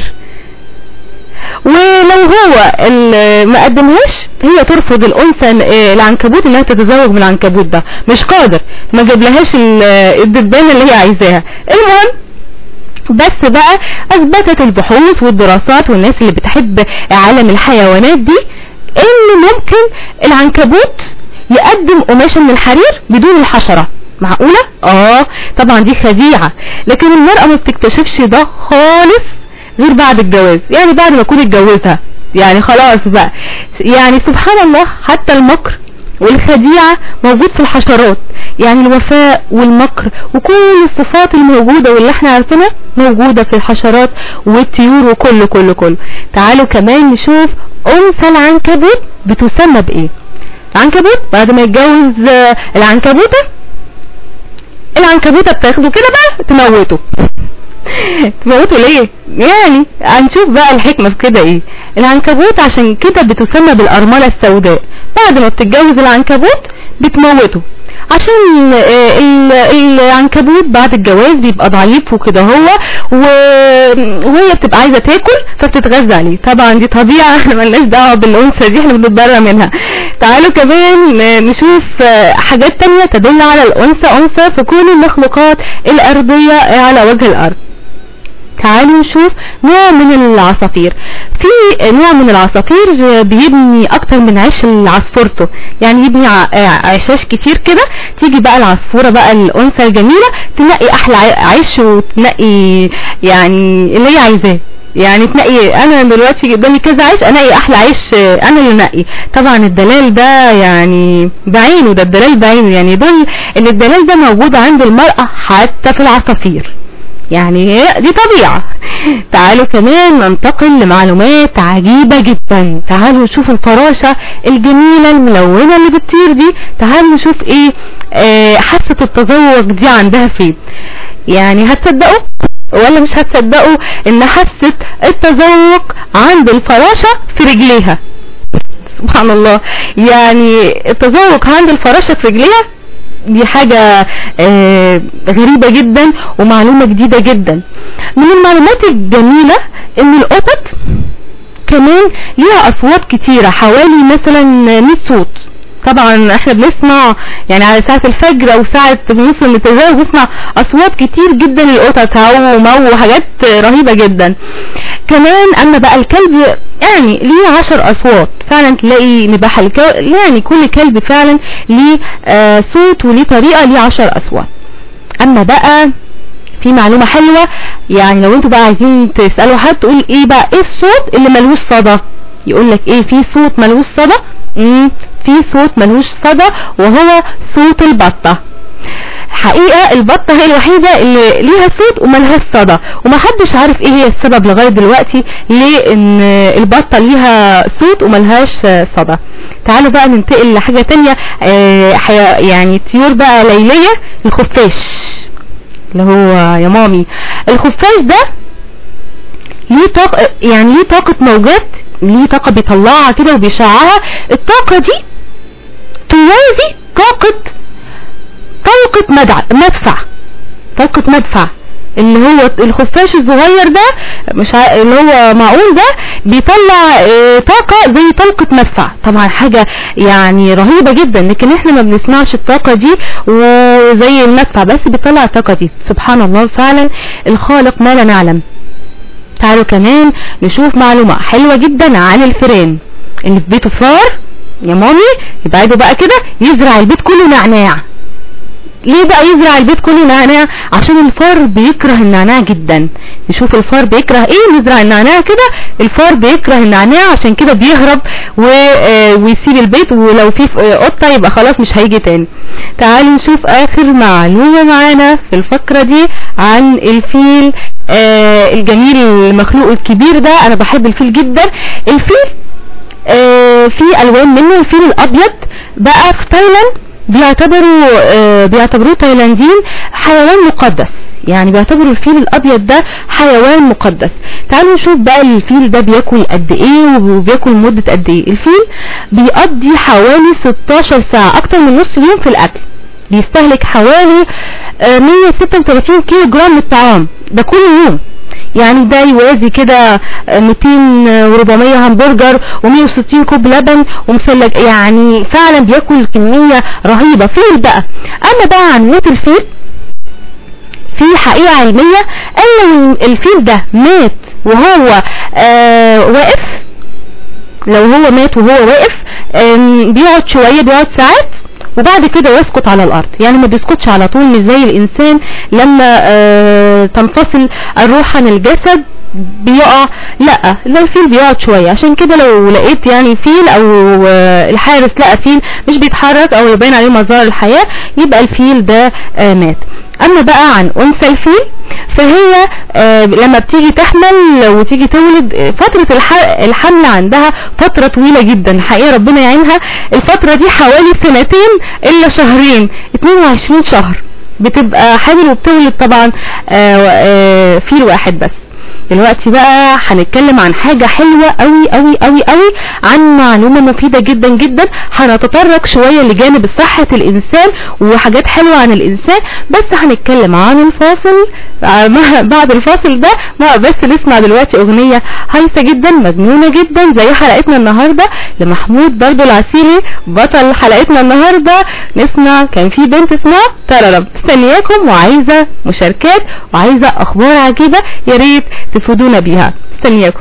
ولو هو ال- ما قدمهاش هي ترفض الانثى ال- العنكبوت انها تتزوج من العنكبوت ده مش قادر ما جابلهاش ال- الدبانه اللي هي عايزاها المهم بس بقى اثبتت البحوث والدراسات والناس اللي بتحب عالم الحيوانات دي ان ممكن العنكبوت يقدم قماشة من الحرير بدون الحشرة معقولة؟ اه طبعا دي خديعة لكن المرأة ما بتكتشفش ده خالص غير بعد الجواز يعني بعد ما تكون اتجوزها يعني خلاص بقى يعني سبحان الله حتى المكر والخديعة موجود في الحشرات يعني الوفاء والمكر وكل الصفات الموجودة واللي احنا عارفينها موجودة في الحشرات والطيور وكله كله كله تعالوا كمان نشوف انثى العنكبوت بتسمى بايه العنكبوت بعد ما يتجوز آه، العنكبوتة العنكبوتة بتاخده كده بقى تموته تموتوا ليه يعني هنشوف بقى الحكمة في كده ايه العنكبوت عشان كده بتسمى بالأرملة السوداء بعد ما بتتجوز العنكبوت بتموته عشان آه، ال- العنكبوت بعد الجواز بيبقى ضعيف وكده هو و- وهي بتبقى عايزة تاكل فبتتغذى عليه طبعا دي طبيعة احنا ملناش دعوة بالأنثى دي احنا بنتبرى منها تعالوا كمان آه، نشوف آه، حاجات تانية تدل على الأنثى أنثى في كل المخلوقات الأرضية على وجه الأرض تعالوا نشوف نوع من العصافير في نوع من العصافير بيبني اكتر من عيش لعصفورته يعني يبني ع- عشاش كتير كده تيجي بقى العصفورة بقى الانثى الجميلة تنقي احلى ع- عيش وتنقي يعني اللي هي عايزاه يعني تنقي انا دلوقتي قدامي كذا عيش انقي احلى عيش آه، انا اللي انقي طبعا الدلال ده يعني بعينه ده الدلال بعينه يعني يدل ان الدلال ده موجود عند المرأة حتى في العصافير يعني هي دي طبيعة تعالوا كمان ننتقل لمعلومات عجيبة جدا تعالوا نشوف الفراشة الجميلة الملونة اللي بتطير دي تعالوا نشوف ايه آه حاسة التذوق دي عندها فين يعني هتصدقوا ولا مش هتصدقوا ان حاسة التذوق عند الفراشة في رجليها سبحان الله يعني التذوق عند الفراشة في رجليها دي حاجة آه، غريبة جدا ومعلومة جديدة جدا من المعلومات الجميلة ان القطط كمان ليها اصوات كتيرة حوالي مثلا 100 صوت طبعا احنا بنسمع يعني على ساعة الفجر او ساعة نص التزاوج بنسمع اصوات كتير جدا للقطط هو ومو وحاجات رهيبة جدا كمان اما بقى الكلب يعني ليه عشر اصوات فعلا تلاقي نباح الكلب يعني كل كلب فعلا ليه آه صوت وليه طريقة ليه عشر اصوات اما بقى في معلومة حلوة يعني لو انتوا بقى عايزين تسألوا حد تقول ايه بقى ايه الصوت اللي ملوش صدى يقول لك ايه في صوت ملوش صدى امم في صوت ملوش صدى وهو صوت البطة حقيقة البطة هي الوحيدة اللي ليها صوت وملهاش صدى ومحدش عارف ايه هي السبب لغاية دلوقتي ليه ان البطة ليها صوت وملهاش صدى تعالوا بقى ننتقل لحاجة تانية آه، حيا- يعني طيور بقى ليلية الخفاش اللي هو يا مامي الخفاش ده ليه طاقة يعني ليه طاقة موجات ليه طاقة بيطلعها كده وبيشعها الطاقة دي توازي طاقة طلقة مدع مدفع طلقة مدفع اللي هو الخفاش الصغير ده مش ع... اللي هو معقول ده بيطلع آه، طاقة زي طلقة مدفع طبعا حاجة يعني رهيبة جدا لكن احنا ما بنسمعش الطاقة دي وزي المدفع بس بيطلع الطاقة دي سبحان الله فعلا الخالق ما لا نعلم تعالوا كمان نشوف معلومة حلوة جدا عن الفيران اللي في بيته فار يا مامي يبعدوا بقى كده يزرع البيت كله نعناع ليه بقى يزرع البيت كله نعناع عشان الفار بيكره النعناع جدا نشوف الفار بيكره ايه نزرع النعناع كده الفار بيكره النعناع عشان كده بيهرب و... آه، ويسيب البيت ولو في آه، قطة يبقى خلاص مش هيجي تاني تعالوا نشوف اخر معلومة معانا في الفقرة دي عن الفيل آه الجميل المخلوق الكبير ده انا بحب الفيل جدا الفيل آه، في الوان منه الفيل الابيض بقى في تايلاند بيعتبروا آه، بيعتبروه تايلانديين حيوان مقدس يعني بيعتبروا الفيل الابيض ده حيوان مقدس تعالوا نشوف بقى الفيل ده بياكل قد ايه وبياكل مدة قد ايه الفيل بيقضي حوالي 16 ساعة اكتر من نص يوم في الاكل بيستهلك حوالي آه، 136 كيلو جرام من الطعام ده كل يوم يعني ده يوازي كده 200 و400 همبرجر و160 كوب لبن ومثلج يعني فعلا بياكل كمية رهيبة فيل بقى اما بقى عن موت الفيل في حقيقة علمية ان الفيل ده مات وهو آه واقف لو هو مات وهو واقف آم، بيقعد شوية بيقعد ساعات وبعد كده يسقط على الارض يعني ما بيسقطش على طول مش زي الانسان لما آه، تنفصل الروح عن الجسد بيقع لا لا الفيل بيقعد شوية عشان كده لو لقيت يعني فيل او آه، الحارس لقى فيل مش بيتحرك او يبين عليه مظاهر الحياة يبقى الفيل ده آه، مات اما بقى عن انثى الفيل فهي آه، لما بتيجي تحمل وتيجي تولد آه، فترة الح- الحمل عندها فترة طويلة جدا حقيقة ربنا يعينها الفترة دي حوالي سنتين الا شهرين 22 شهر بتبقى حامل وبتولد طبعا آه، آه، فيل واحد بس دلوقتي بقى هنتكلم عن حاجة حلوة قوي قوي قوي قوي عن معلومة مفيدة جدا جدا هنتطرق شوية لجانب صحة الانسان وحاجات حلوة عن الانسان بس هنتكلم عن الفاصل آه، مع- بعد الفاصل ده ما بس نسمع دلوقتي اغنية هايصة جدا مجنونة جدا زي حلقتنا النهاردة لمحمود برضو العسيري بطل حلقتنا النهاردة نسمع كان في بنت اسمها تررم مستنياكم وعايزة مشاركات وعايزة اخبار عجيبة يا ريت تفيدونا بيها مستنياكم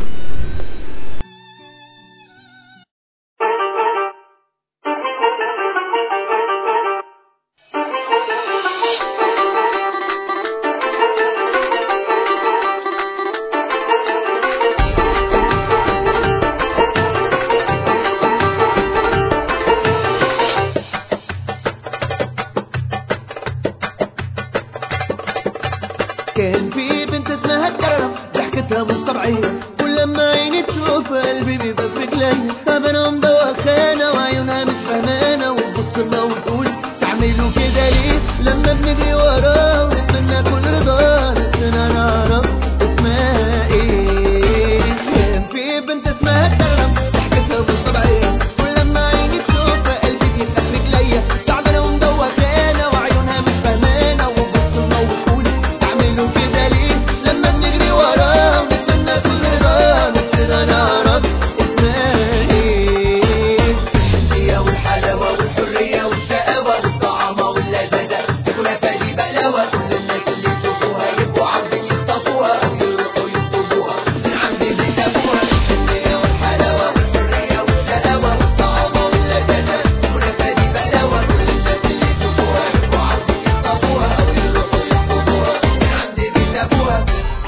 كان في بنت اسمها الكرم ضحكتها مش طبيعية كل ما عيني تشوف قلبي بيبقى في رجليا طب انا مدوخانة وعيونها مش فهمانة وتبص لنا وتقول تعملوا كده ليه لما بنجري وراه ونتمنى كل رضا نفسنا نعرف اسمها ايه كان في بنت اسمها الكرم ضحكتها مش طبيعية كل ما عيني تشوف قلبي بيبقى في رجليا تعبانة ومدوخانة وعيونها مش فهمانة وتبص لنا وتقول تعملوا كده ليه لما بنجري وراه ونتمنى كل رضا نفسنا نعرف اسمها ايه الشيا والحلاوة والحرية والشقاوة والطعامة واللذاذة تاكلها فادي بقلاوة كل الناس اللي يشوفوها يبقوا عاوزين يخطفوها أو يروحوا يطلبوها من عند بيت أبوها الشيا والحلاوة والحرية والشقاوة والطعامة واللذاذة تاكلها فادي بقلاوة كل الناس اللي يشوفوها يبقوا عاوزين يخطفوها أو يروحوا يطلبوها من عند بيت أبوها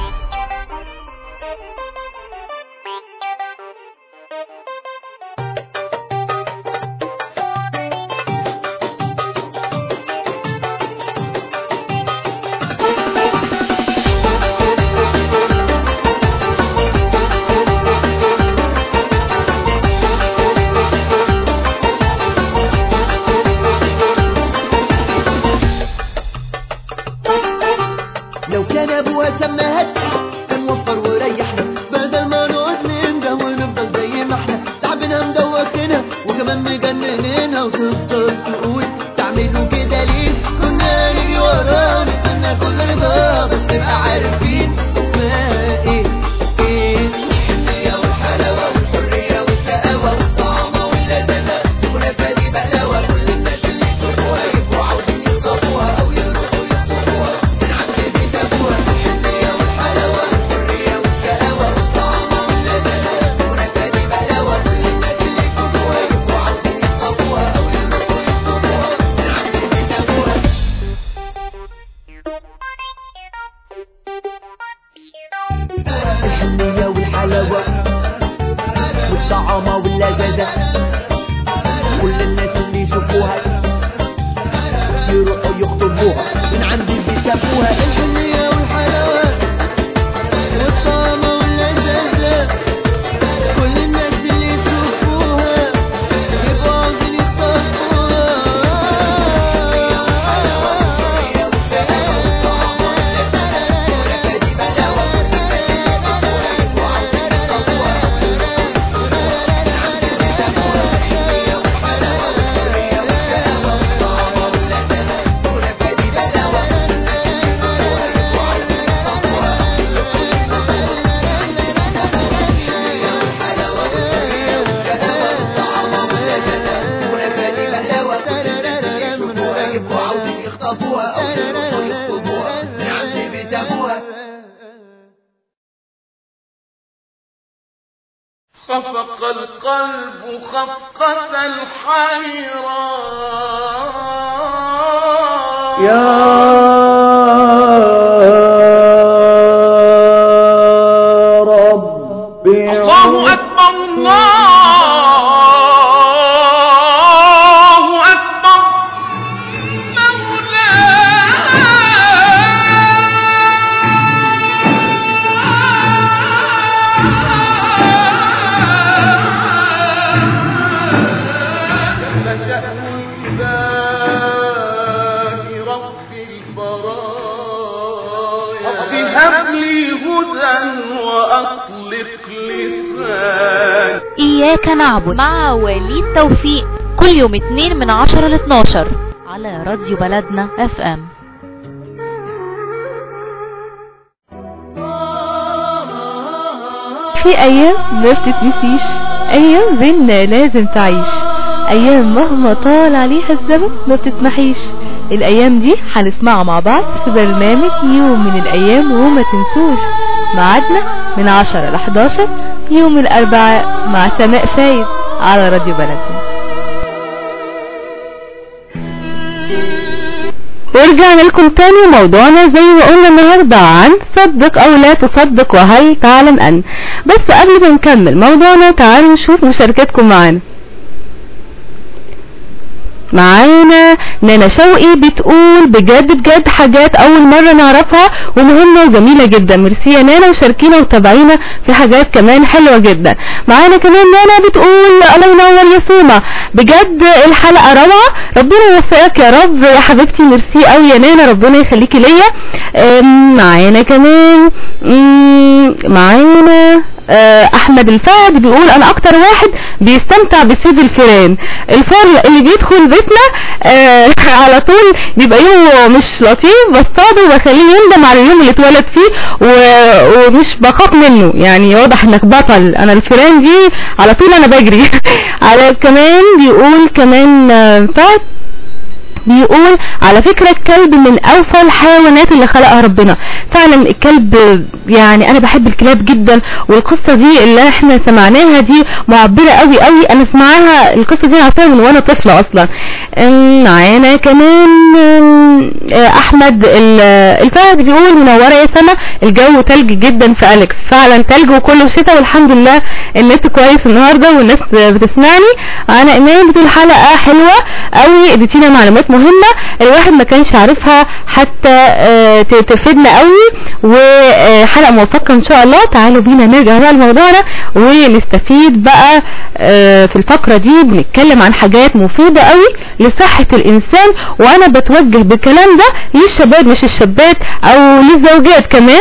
لو كان ابوها سماها التحت كان وفر وريحنا بدل ما نقعد ننده ونفضل زي ما احنا تعبنا مدوخنا وكمان مجنننا وتفضل تقول تعملوا كده ليه كنا نجري وراه نستنى كل رضا بس تبقى عارف والطعامة واللذاذة كل الناس اللي يشوفوها يروحوا يخطبوها من عندي بيسافوها الحنية والحلاوة والطعامة واللذاذة كل الناس اللي يشوفوها يبقوا عاوزين يبقوا عاوزين يخطفوها أو يروحوا يخطبوها من عند بيت أبوها خفق القلب خفقة الحيران يا رب الله أكبر الله أكبر مولاي جل شأن الله رب البرايا رب هب لي هدى وأطلق لساني إياك نعبد مع وليد توفيق كل يوم اتنين من عشرة ل 12 على راديو بلدنا اف ام في ايام ما بتتنسيش ايام بينا لازم تعيش ايام مهما طال عليها الزمن ما بتتمحيش الايام دي هنسمعها مع بعض في برنامج يوم من الايام وما تنسوش ميعادنا من 10 ل 11 يوم الاربعاء مع سماء فايد على راديو بلدنا ورجعنا لكم تاني موضوعنا زي ما قلنا النهاردة عن صدق او لا تصدق وهل تعلم ان بس قبل ما نكمل موضوعنا تعالوا نشوف مشاركتكم معانا معانا نانا شوقي بتقول بجد بجد حاجات اول مرة نعرفها ومهمة وجميلة جدا ميرسي يا نانا وشاركينا وتابعينا في حاجات كمان حلوة جدا معانا كمان نانا بتقول الله ينور يا سوما بجد الحلقة روعة ربنا يوفقك يا رب يا حبيبتي ميرسي قوي يا نانا ربنا يخليكي ليا أم، معانا كمان أم، معانا آه، احمد الفهد بيقول انا اكتر واحد بيستمتع بصيد الفيران الفار اللي بيدخل بيتنا آه، على طول بيبقى يومه مش لطيف بصطاده وبخليه يندم على اليوم اللي اتولد فيه و- ومش بخاف منه يعني واضح انك بطل انا الفيران دي على طول انا بجري على كمان بيقول كمان آه، فهد بيقول على فكرة الكلب من اوفى الحيوانات اللي خلقها ربنا فعلا الكلب يعني انا بحب الكلاب جدا والقصة دي اللي احنا سمعناها دي معبرة قوي قوي انا سمعها القصة دي عارفاها من وانا طفلة اصلا أم، معانا كمان أم، آه، احمد ال- الفهد بيقول منورة يا سما الجو تلج جدا في اليكس فعلا تلج وكله شتاء والحمد لله النت كويس النهاردة والناس بتسمعني انا ايمان بتقول حلقة حلوة قوي اديتينا معلومات مهمة الواحد ما كانش عارفها حتى آه، ت- تفيدنا قوي وحلقة موفقة ان شاء الله تعالوا بينا نرجع بقى لموضوعنا ونستفيد بقى آه، في الفقرة دي بنتكلم عن حاجات مفيدة قوي لصحة الانسان وانا بتوجه بالكلام ده للشباب مش الشابات او للزوجات كمان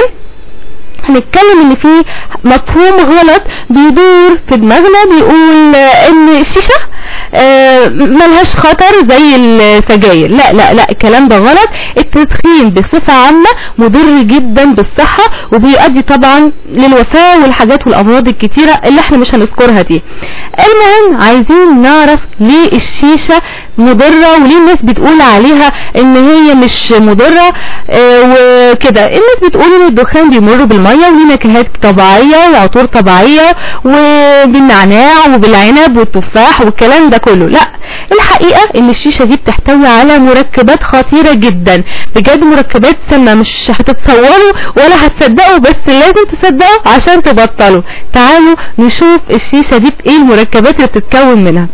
هنتكلم ان في مفهوم غلط بيدور في دماغنا بيقول آه، ان الشيشة آه، ملهاش خطر زي السجاير لا لا لا الكلام ده غلط التدخين بصفة عامة مضر جدا بالصحة وبيؤدي طبعا للوفاة والحاجات والامراض الكتيرة اللي احنا مش هنذكرها دي المهم عايزين نعرف ليه الشيشة مضرة وليه الناس بتقول عليها ان هي مش مضرة آه، وكده الناس بتقول ان الدخان بيمر بالمية وليه نكهات طبيعية وعطور طبيعية وبالنعناع وبالعنب والتفاح والكلام ده ده كله لا الحقيقة ان الشيشة دي بتحتوي على مركبات خطيرة جدا بجد مركبات سامة مش هتتصوروا ولا هتصدقوا بس لازم تصدقوا عشان تبطلوا تعالوا نشوف الشيشة دي ايه المركبات اللي بتتكون منها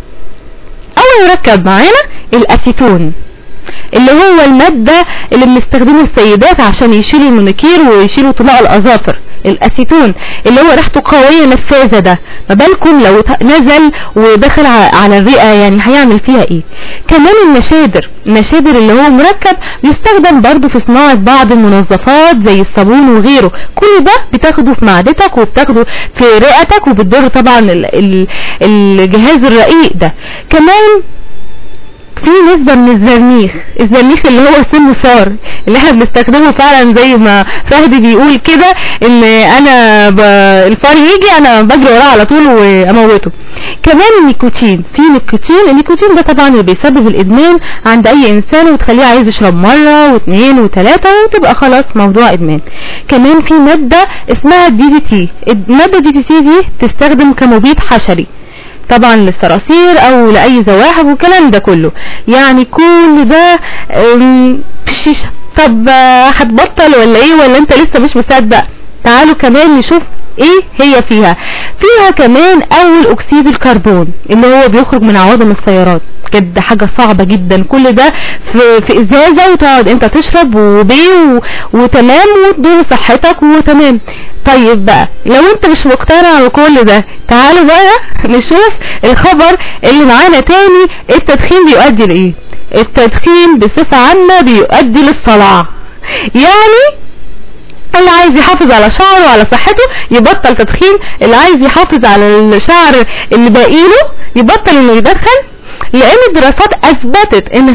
اول مركب معانا الاسيتون اللي هو المادة اللي بنستخدمه السيدات عشان يشيلوا المونيكير ويشيلوا طلاء الأظافر الأسيتون اللي هو ريحته قوية نفاذة ده ما بالكم لو ت- نزل ودخل ع- على الرئة يعني هيعمل فيها ايه كمان النشادر النشادر اللي هو مركب بيستخدم برضو في صناعة بعض المنظفات زي الصابون وغيره كل ده بتاخده في معدتك وبتاخده في رئتك وبتضر طبعا ال- ال- الجهاز الرقيق ده كمان في نسبة من الزرنيخ الزرنيخ اللي هو سم صار اللي احنا بنستخدمه فعلا زي ما فهدي بيقول كده ان انا ب... الفار يجي انا بجري وراه على طول واموته كمان النيكوتين في نيكوتين النيكوتين ده طبعا اللي بيسبب الادمان عند اي انسان وتخليه عايز يشرب مرة واثنين وثلاثة وتبقى خلاص موضوع ادمان كمان في مادة اسمها الدي دي تي المادة دي دي تي دي تستخدم كمبيد حشري طبعا للصراصير او لاي زواحف والكلام ده كله يعني كل ده أم، في الشيشة طب آه، هتبطل ولا ايه ولا انت لسه مش مصدق تعالوا كمان نشوف ايه هي فيها فيها كمان اول اكسيد الكربون اللي هو بيخرج من عوادم السيارات بجد حاجة صعبة جدا كل ده في, في ازازة وتقعد انت تشرب وبيه و- وتمام وتدور صحتك وتمام طيب بقى لو انت مش مقتنع بكل ده تعالوا بقى نشوف الخبر اللي معانا تاني التدخين بيؤدي لايه التدخين بصفة عامة بيؤدي للصلع يعني اللي عايز يحافظ على شعره وعلى صحته يبطل تدخين اللي عايز يحافظ على الشعر اللي باقيله يبطل انه يدخن لان الدراسات اثبتت ان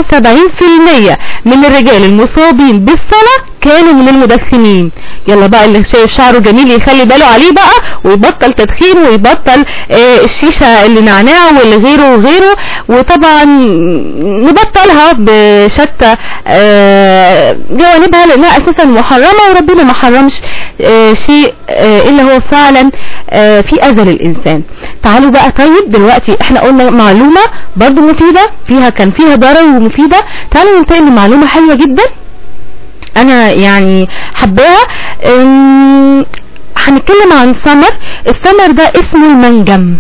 75% من الرجال المصابين بالصلع كانوا من المدخنين يلا بقى اللي شايف شعره جميل يخلي باله عليه بقى ويبطل تدخين ويبطل آه، الشيشة اللي نعناع واللي غيره وغيره وطبعا نبطلها بشتى آه، جوانبها لانها اساسا محرمة وربنا ما حرمش آه، شيء آه، الا هو فعلا آه، في اذى للانسان تعالوا بقى طيب دلوقتي احنا قلنا معلومة برضو مفيدة فيها كان فيها ضرر ومفيدة تعالوا ننتقل لمعلومة حلوة جدا انا يعني حباها أم، هنتكلم عن سمر السمر ده اسمه المنجم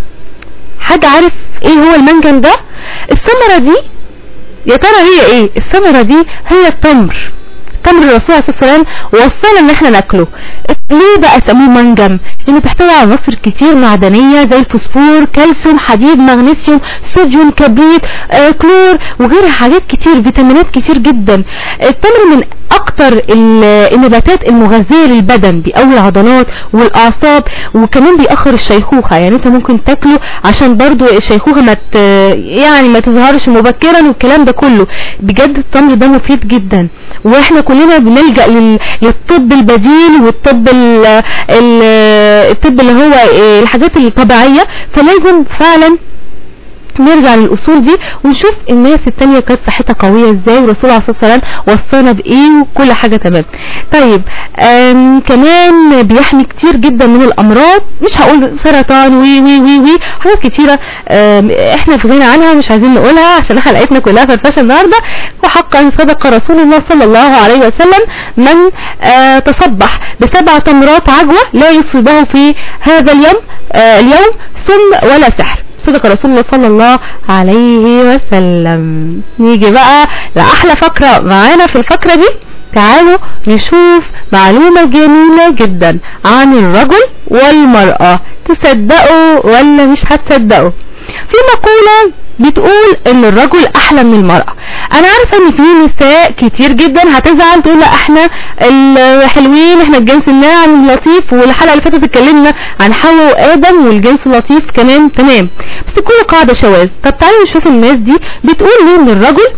حد عارف ايه هو المنجم ده الثمرة دي يا ترى هي ايه الثمرة دي هي التمر تمر الرسول عليه الصلاه والسلام وصانا ان احنا ناكله ليه بقى سموه منجم لانه بيحتوي على عناصر كتير معدنيه زي الفوسفور كالسيوم حديد مغنيسيوم صوديوم كبريت آه كلور وغيرها حاجات كتير فيتامينات كتير جدا التمر من اكتر ال- النباتات المغذيه للبدن بيقوي العضلات والاعصاب وكمان بيأخر الشيخوخه يعني انت ممكن تاكله عشان برضو الشيخوخه ما ت... يعني ما تظهرش مبكرا والكلام ده كله بجد التمر ده مفيد جدا واحنا كلنا بنلجأ لل... للطب البديل والطب ال... ال... الطب اللي هو إيه، الحاجات الطبيعية فلازم فعلا نرجع للأصول دي ونشوف الناس التانية كانت صحتها قوية ازاي والرسول عليه الصلاة والسلام وصانا بايه وكل حاجة تمام طيب آم كمان بيحمي كتير جدا من الأمراض مش هقول سرطان وي وي وي وي حاجات كتيرة آم احنا في غنى عنها مش عايزين نقولها عشان حلقتنا كلها فرفشة النهاردة وحقا صدق رسول الله صلى الله عليه وسلم من آه تصبح بسبع تمرات عجوة لا يصيبه في هذا اليوم آه اليوم سم ولا سحر صدق رسول الله صلى الله عليه وسلم نيجي بقى لأحلى فقرة معانا في الفقرة دي تعالوا نشوف معلومة جميلة جدا عن الرجل والمرأة تصدقوا ولا مش هتصدقوا في مقولة بتقول ان الرجل احلى من المرأة انا عارفة ان في نساء كتير جدا هتزعل تقول لا احنا الحلوين احنا الجنس الناعم اللطيف والحلقة اللي فاتت اتكلمنا عن حواء وادم والجنس اللطيف كمان تمام بس كل قاعدة شواذ طب تعالوا نشوف الناس دي بتقول ليه ان الرجل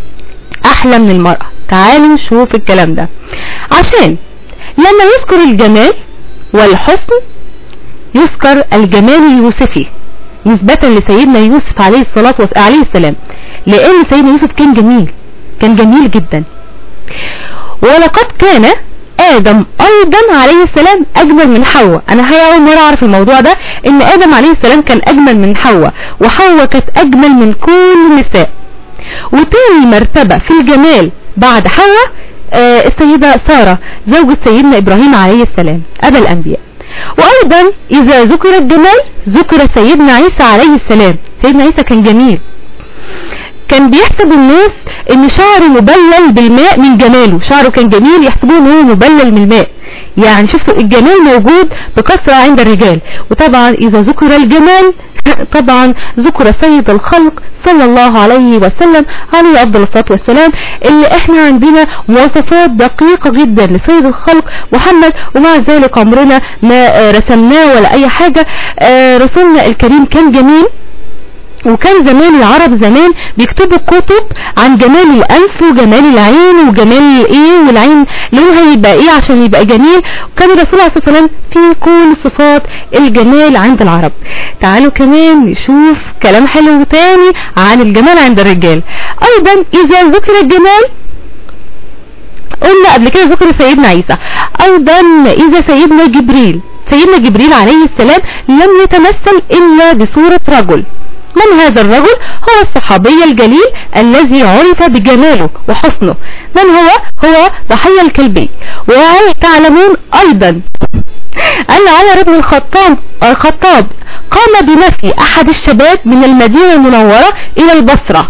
احلى من المرأة تعالوا نشوف الكلام ده عشان لما يذكر الجمال والحسن يذكر الجمال اليوسفي نسبة لسيدنا يوسف عليه الصلاة والسلام عليه السلام لأن سيدنا يوسف كان جميل كان جميل جدا ولقد كان ادم ايضا عليه السلام اجمل من حواء انا هي اول مرة اعرف الموضوع ده ان ادم عليه السلام كان اجمل من حواء وحواء كانت اجمل من كل النساء وتاني مرتبة في الجمال بعد حواء آه، السيدة سارة زوجة سيدنا ابراهيم عليه السلام ابا الانبياء وايضا اذا ذكر الجمال ذكر سيدنا عيسى عليه السلام سيدنا عيسى كان جميل كان بيحسب الناس ان شعره مبلل بالماء من جماله شعره كان جميل يحسبوه ان هو مبلل من الماء يعني شفتوا الجمال موجود بكثرة عند الرجال وطبعا اذا ذكر الجمال طبعا ذكر سيد الخلق صلى الله عليه وسلم عليه افضل الصلاة والسلام اللي احنا عندنا مواصفات دقيقة جدا لسيد الخلق محمد ومع ذلك عمرنا ما آه، رسمناه ولا اي حاجة آه، رسولنا الكريم كان جميل وكان زمان العرب زمان بيكتبوا كتب عن جمال الانف وجمال العين وجمال ايه والعين لونها يبقى ايه عشان يبقى جميل وكان الرسول عليه الصلاه والسلام في كل صفات الجمال عند العرب تعالوا كمان نشوف كلام حلو تاني عن الجمال عند الرجال ايضا اذا ذكر الجمال قلنا قبل كده ذكر سيدنا عيسى ايضا اذا سيدنا جبريل سيدنا جبريل عليه السلام لم يتمثل الا بصورة رجل من هذا الرجل هو الصحابي الجليل الذي عرف بجماله وحسنه من هو هو ضحية الكلبي وهل تعلمون ايضا ان عمر بن الخطاب الخطاب قام بنفي احد الشباب من المدينة المنورة الى البصرة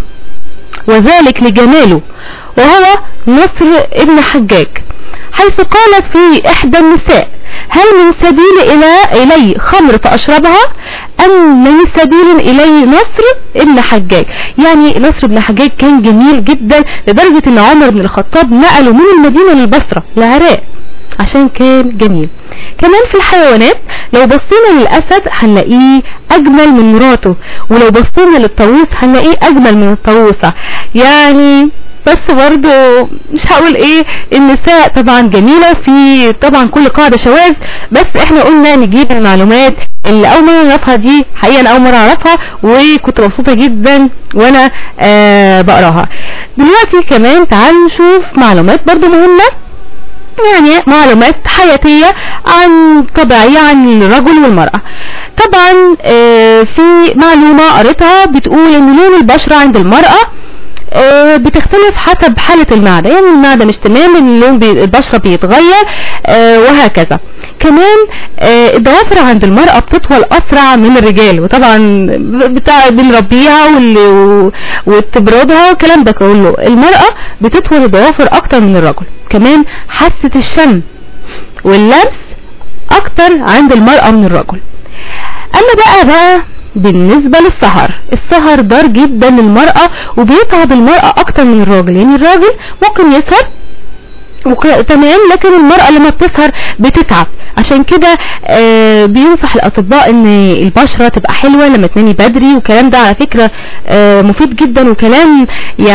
وذلك لجماله وهو نصر ابن حجاج حيث قالت في احدى النساء هل من سبيل الى الي خمر فاشربها ام من سبيل الي نصر ابن حجاج يعني نصر ابن حجاج كان جميل جدا لدرجة ان عمر بن الخطاب نقله من المدينة للبصرة العراق عشان كان جميل كمان في الحيوانات لو بصينا للأسد هنلاقيه أجمل من مراته ولو بصينا للطاووس هنلاقيه أجمل من الطاووسة يعني بس برضو مش هقول ايه النساء طبعا جميلة في طبعا كل قاعدة شواذ بس احنا قلنا نجيب المعلومات اللي اول مرة نعرفها دي حقيقة انا اول مرة اعرفها وكنت مبسوطة جدا وانا آه بقراها دلوقتي كمان تعالوا نشوف معلومات برضو مهمة يعني معلومات حياتية عن طبيعية عن الرجل والمرأة طبعا آه، في معلومة قريتها بتقول ان لون البشرة عند المرأة آه، بتختلف حسب حالة المعدة يعني المعدة مش تمام اللون بي البشرة بيتغير آه، وهكذا كمان آه، الضوافر عند المرأة بتطول أسرع من الرجال وطبعا بتاع بنربيها واللي وتبردها والكلام ده كله المرأة بتطول الضوافر أكتر من الرجل كمان حاسة الشم واللمس أكتر عند المرأة من الرجل اما بقى بقى بالنسبة للسهر السهر ضار جدا للمرأة وبيتعب المرأة اكتر من الراجل يعني الراجل ممكن يسهر وك... تمام لكن المرأة لما بتسهر بتتعب عشان كده آه بينصح الاطباء ان البشرة تبقى حلوة لما تنامي بدري والكلام ده على فكرة آه مفيد جدا وكلام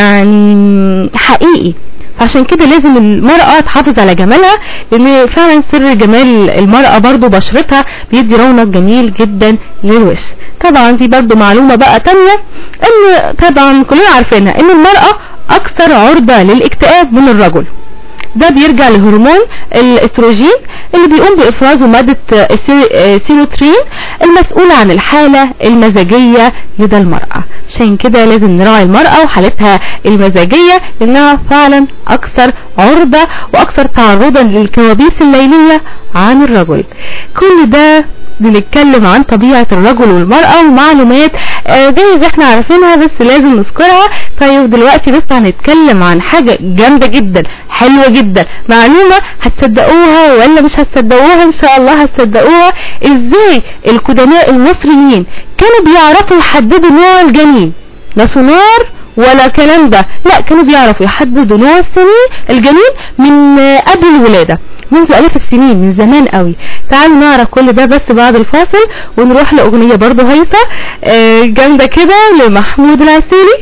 يعني حقيقي عشان كده لازم المرأة تحافظ على جمالها لان فعلا سر جمال المرأة برضو بشرتها بيدي رونق جميل جدا للوش طبعا دي برضو معلومة بقى تانية ان طبعا كلنا عارفينها ان المرأة اكثر عرضة للاكتئاب من الرجل ده بيرجع لهرمون الاستروجين اللي بيقوم بافرازه مادة السيروترين المسؤولة عن الحالة المزاجية لدى المرأة عشان كده لازم نراعي المرأة وحالتها المزاجية لانها فعلا اكثر عرضة واكثر تعرضا للكوابيس الليلية عن الرجل كل ده بنتكلم عن طبيعة الرجل والمرأة ومعلومات آه جايز احنا عارفينها بس لازم نذكرها طيب دلوقتي لسه هنتكلم عن حاجة جامدة جدا حلوة جدا معلومة هتصدقوها ولا مش هتصدقوها ان شاء الله هتصدقوها ازاي القدماء المصريين كانوا بيعرفوا يحددوا نوع الجنين لا سونار ولا كلام ده لا كانوا بيعرفوا يحددوا نوع السنين الجنين من آه، قبل الولادة منذ الاف السنين من زمان قوي تعالوا نعرف كل ده بس بعد الفاصل ونروح لاغنية برضو هيصة آه، جامدة كده لمحمود العسيلي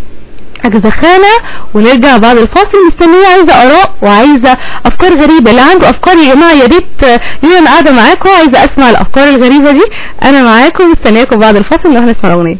أجزخانة ونرجع بعد الفاصل مستنية عايزة آراء وعايزة أفكار غريبة اللي عنده أفكار يا جماعة يا ريت آه، لينا أنا قاعدة معاكم عايزة أسمع الأفكار الغريبة دي أنا معاكم مستنياكم بعد الفاصل نروح نسمع الأغنية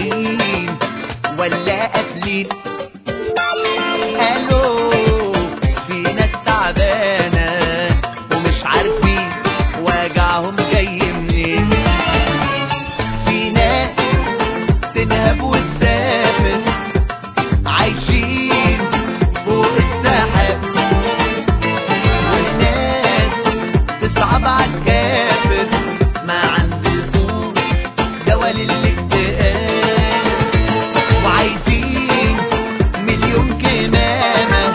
عايشين ولا قاتلين الو في ناس تعبانه ومش عارفين وجعهم جاي منين في ناس تنهب وتسافر عايشين فوق السحاب والناس تصعب على الكافر ما عندهمش دوا للاكتئاب وعايزين مليون كمامة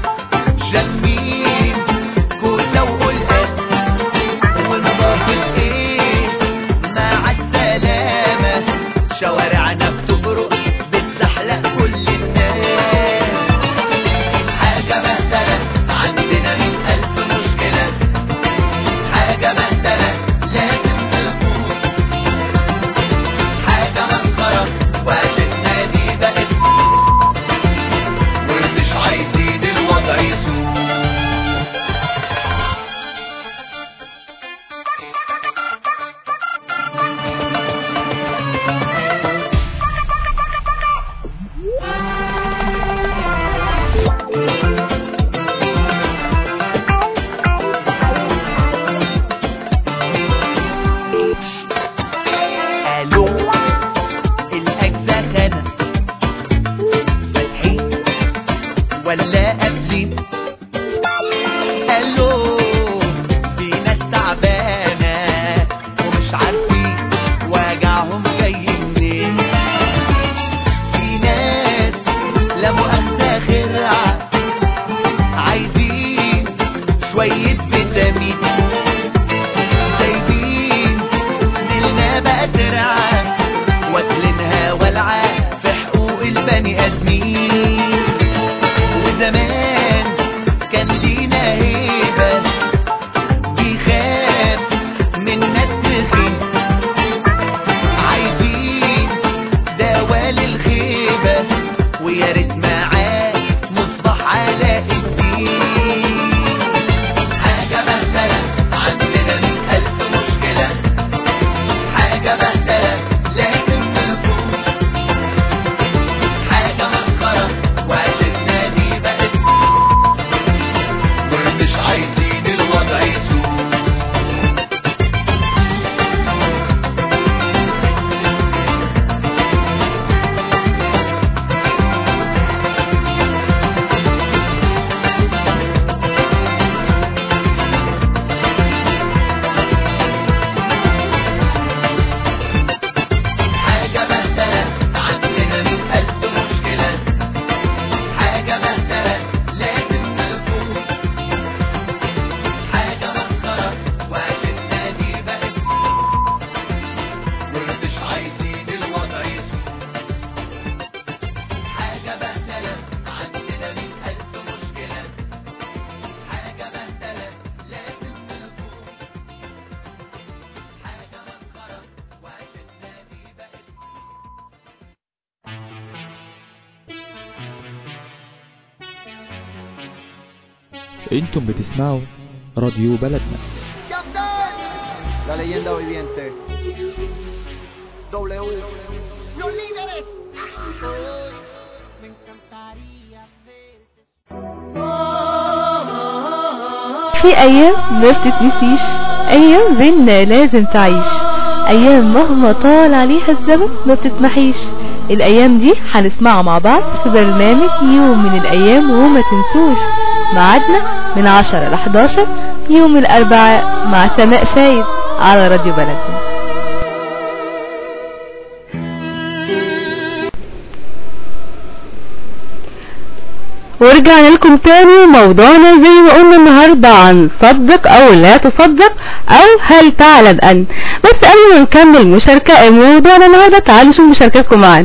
شامين كوسة وقلقة ونظافة ايه مع السلامة شوارعنا بتبرق بتزحلق كل الناس حاجة مثلا عندنا مئة ألف مشكلة حاجة مثلا لازم نفوت حاجة مسخرة وعشتنا دي بقت ومش عايزين الوضع يسوء الو الاجزاء خانه فاتحين ولا قافلين الو في ناس تعبانه ومش عارفين وجعهم جاي منين في ناس لا مؤاخذه خرعه عايزين شويه فيتامين سايبين نيلنا بقى ترعى واكلينها والعة في حقوق البني ادمين وزمان كان لينا هيبة بيخاف منا التخين عايزين دوا للخيبة ويا ريت معاه مصباح علاء الدين حاجة مثلا عندنا مئة ألف مشكلة حاجة مثلا لازم نفوت حاجة مسخرة وعشتنا دي بقت ومش عايزين الوضع يسوء حاجة مثلا عندنا مئة ألف مشكلة حاجة مثلا لازم نفوت حاجة مسخرة وعشتنا دي بقت ومش عايزين الوضع يسوء حاجة مثلا عندنا مئة ألف مشكلة حاجة مثلا لازم نفوت حاجة مسخرة وعشتنا دي بقت انتم بتسمعوا راديو بلدنا La leyenda viviente. W. في ايام ما بتتنسيش ايام بينا لازم تعيش ايام مهما طال عليها الزمن ما بتتمحيش الايام دي هنسمعها مع بعض في برنامج يوم من الايام وما تنسوش ميعادنا من 10 ل 11 يوم الاربعاء مع سماء فايد على راديو بلدنا ورجعنا لكم تاني موضوعنا زي ما قلنا النهاردة عن صدق او لا تصدق او هل تعلم ان بس قبل ما نكمل مشاركة موضوعنا النهاردة تعالوا نشوف مشاركاتكم معانا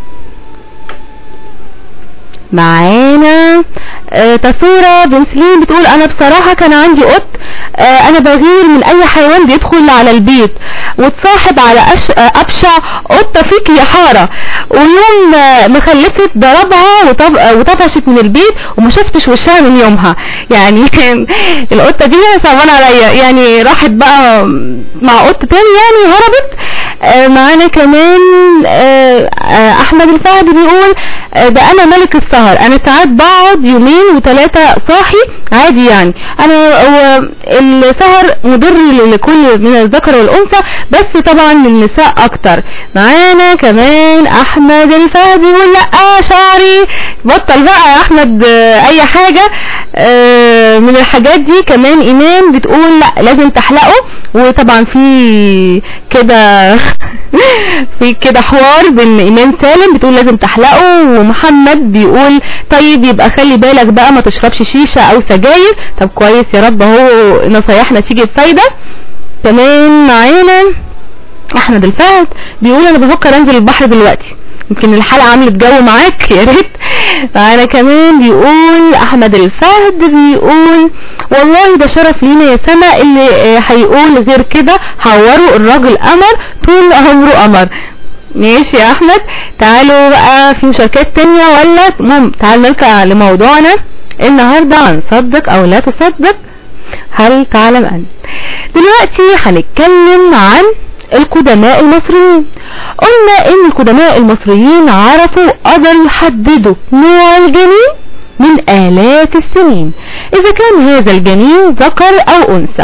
معانا آه تسورة بن سليم بتقول انا بصراحة كان عندي قط آه انا بغير من اي حيوان بيدخل على البيت وتصاحب على أش... آه ابشع قطة فيك يا حارة ويوم آه ما خلفت ضربها وطب... آه وطفشت من البيت وما شفتش وشها من يومها يعني القطة دي صعبان عليا يعني راحت بقى مع قط تاني يعني هربت آه، معانا كمان آه، آه، احمد الفهد بيقول آه، ده انا ملك السهر انا ساعات بقعد يومين وثلاثة صاحي عادي يعني انا هو السهر مضر لكل من الذكر والانثى بس طبعا للنساء اكتر معانا كمان احمد الفهد بيقول لا شعري بطل بقى يا احمد آه، اي حاجة آه، من الحاجات دي كمان ايمان بتقول لا لازم تحلقه وطبعا في كده في كده حوار بين ايمان سالم بتقول لازم تحلقه ومحمد بيقول طيب يبقى خلي بالك بقى ما تشربش شيشة او سجاير طب كويس يا رب اهو نصايحنا تيجي بفايدة كمان معانا احمد الفهد بيقول انا بفكر انزل البحر دلوقتي يمكن الحلقة عملت جو معاك يا ريت معانا كمان بيقول احمد الفهد بيقول والله ده شرف لينا يا سما اللي آه، هيقول غير كده حوروا الراجل قمر طول عمره قمر ماشي يا احمد تعالوا بقى في مشاركات تانية ولا مم تعالوا نرجع لموضوعنا النهاردة هنصدق او لا تصدق هل تعلم أن دلوقتي هنتكلم عن القدماء المصريين قلنا ان القدماء المصريين عرفوا قدروا يحددوا نوع الجنين من آلاف السنين إذا كان هذا الجنين ذكر أو أنثى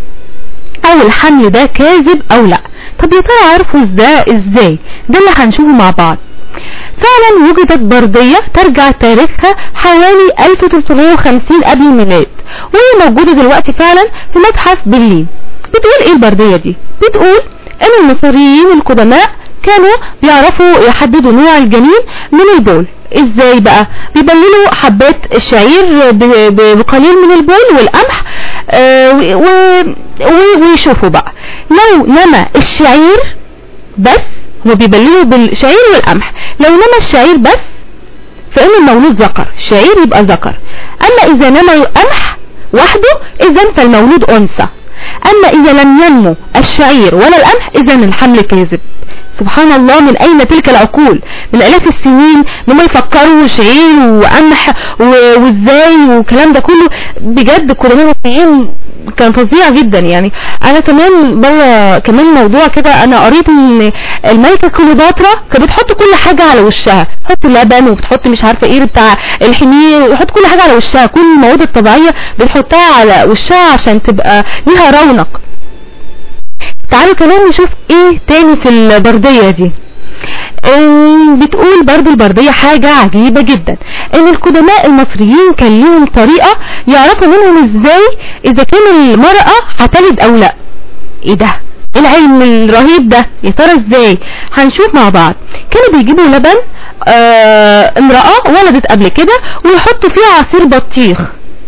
أو الحمل ده كاذب أو لا طب يا ترى عرفوا ازاي ازاي ده اللي هنشوفه مع بعض فعلا وجدت بردية ترجع تاريخها حوالي 1350 قبل الميلاد وهي موجودة دلوقتي فعلا في متحف برلين بتقول ايه البردية دي بتقول ان المصريين القدماء كانوا بيعرفوا يحددوا نوع الجنين من البول ازاي بقى بيبللوا حبات الشعير ب- ب- بقليل من البول والقمح آه، و- و- ويشوفوا بقى لو نما الشعير بس هو بيبللوا بالشعير والقمح لو نما الشعير بس فإن المولود ذكر الشعير يبقى ذكر أما إذا نما القمح وحده إذا فالمولود أنثى أما إذا لم ينمو الشعير ولا القمح إذا الحمل كاذب سبحان الله من أين تلك العقول من آلاف السنين لما يفكروا شعير وقمح و- وإزاي والكلام ده كله بجد القرآن المصريين كان فظيع جدا يعني انا كمان بره كمان موضوع كده انا قريت ان الملكه كليوباترا كانت بتحط كل حاجه على وشها بتحط لبن وبتحط مش عارفه ايه بتاع الحمير وبتحط كل حاجه على وشها كل المواد الطبيعيه بتحطها على وشها عشان تبقى ليها رونق تعالوا كمان نشوف ايه تاني في البرديه دي آه، بتقول برضو البردية حاجة عجيبة جدا ان القدماء المصريين كان ليهم طريقة يعرفوا منهم ازاي اذا كان المرأة هتلد او لا ايه ده إيه العلم الرهيب ده يا ترى ازاي هنشوف مع بعض كانوا بيجيبوا لبن آه امرأة ولدت قبل كده ويحطوا فيه عصير بطيخ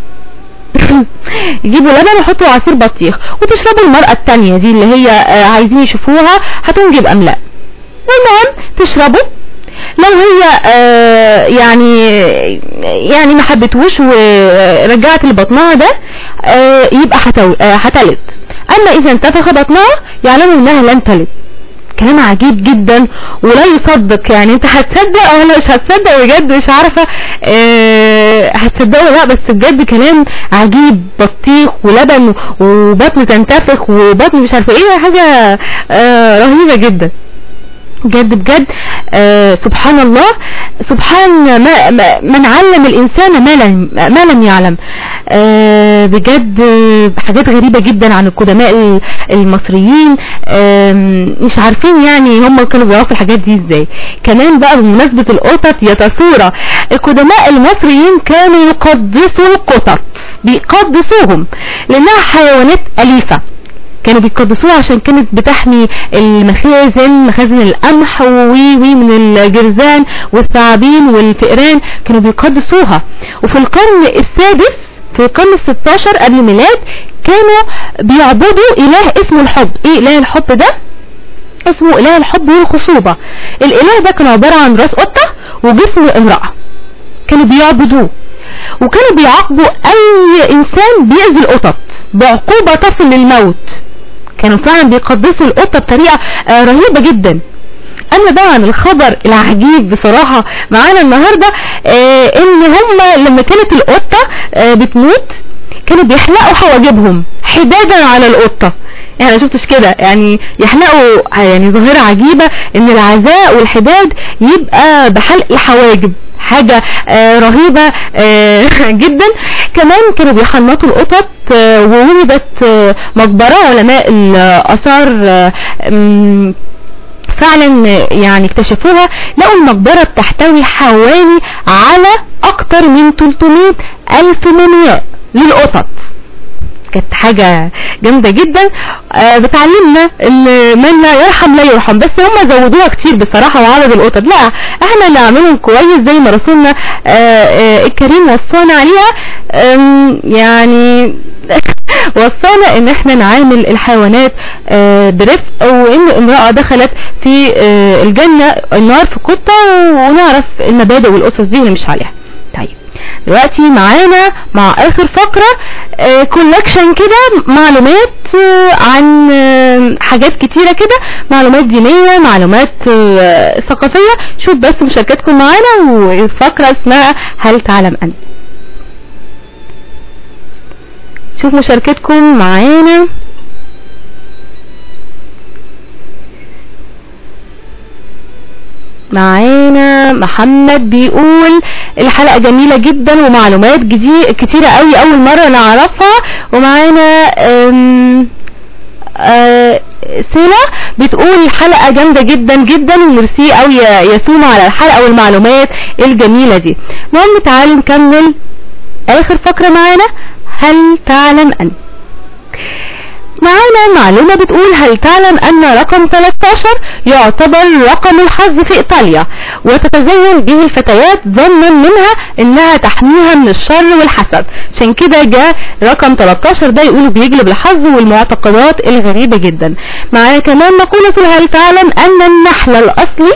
يجيبوا لبن ويحطوا عصير بطيخ وتشربوا المرأة التانية دي اللي هي آه عايزين يشوفوها هتنجب ام لا المهم تشربوا لو هي آه يعني يعني ما حبتوش ورجعت لبطنها ده آه يبقى هتو- آه، هتلد اما اذا انتفخ بطنها يعلموا انها لن تلد كلام عجيب جدا ولا يصدق يعني انت هتصدق ولا مش هتصدق بجد مش عارفة اه هتصدقوا لا بس بجد كلام عجيب بطيخ ولبن وبطن تنتفخ وبطن مش عارفة ايه حاجة اه رهيبة جدا بجد بجد آه سبحان الله سبحان ما ما- من علم الإنسان ما لم, ما لم يعلم آه بجد آه، حاجات غريبة جدا عن القدماء ال- المصريين آه مش عارفين يعني هم كانوا بيعرفوا الحاجات دي ازاي كمان بقى بمناسبة القطط يتصورة القدماء المصريين كانوا يقدسوا القطط بيقدسوهم لأنها حيوانات أليفة كانوا بيقدسوها عشان كانت بتحمي المخازن مخازن القمح وي وي من الجرذان والثعابين والفئران كانوا بيقدسوها وفي القرن السادس في القرن الستاشر قبل الميلاد كانوا بيعبدوا اله اسمه الحب ايه اله الحب ده اسمه اله الحب والخصوبة الاله ده كان عبارة عن راس قطة وجسم امرأة كانوا بيعبدوه وكانوا بيعاقبوا اي انسان بيأذي القطط بعقوبة تصل للموت كانوا فعلا بيقدسوا القطة بطريقة آه، رهيبة جدا اما بقى عن الخبر العجيب بصراحة معانا النهاردة آه ان هم لما كانت القطة آه بتموت كانوا بيحلقوا حواجبهم حدادا على القطة يعني ما شفتش كده يعني يحلقوا يعني ظاهرة عجيبة ان العزاء والحداد يبقى بحلق الحواجب حاجة آه رهيبة آه جدا كمان كانوا بيحنطوا القطط آه ووجدت آه مقبرة علماء الآثار آه م- فعلا يعني اكتشفوها لقوا المقبرة بتحتوي حوالي على اكتر من 300 الف مومياء للقطط كانت حاجة جامدة جدا آه بتعلمنا ان من لا يرحم لا يرحم بس هم زودوها كتير بصراحة وعدد القطط لا احنا اللي عاملهم كويس زي ما رسولنا آه آه الكريم وصانا عليها آم، يعني وصانا ان احنا نعامل الحيوانات آه برفق وان امرأة دخلت في آه الجنة النار في قطة ونعرف المبادئ والاسس دي اللي مش عليها طيب دلوقتي معانا مع اخر فقرة كولكشن كده معلومات آه، عن آه، حاجات كتيرة كده معلومات دينية معلومات آه، ثقافية شوف بس مشاركتكم معانا وفقرة اسمها هل تعلم أنت شوف مشاركتكم معانا معانا محمد بيقول الحلقة جميلة جدا ومعلومات جديد كتيرة قوي اول مرة نعرفها ومعانا أم، آه، سيلا بتقول الحلقة جامدة جدا جدا وميرسي قوي يا يا سوما على الحلقة والمعلومات الجميلة دي المهم تعالوا نكمل اخر فقرة معانا هل تعلم ان معانا معلومة بتقول هل تعلم ان رقم 13 يعتبر رقم الحظ في ايطاليا وتتزين به الفتيات ظنا منها انها تحميها من الشر والحسد عشان كده جاء رقم 13 ده يقولوا بيجلب الحظ والمعتقدات الغريبة جدا معانا كمان مقولة هل تعلم ان النحل الاصلي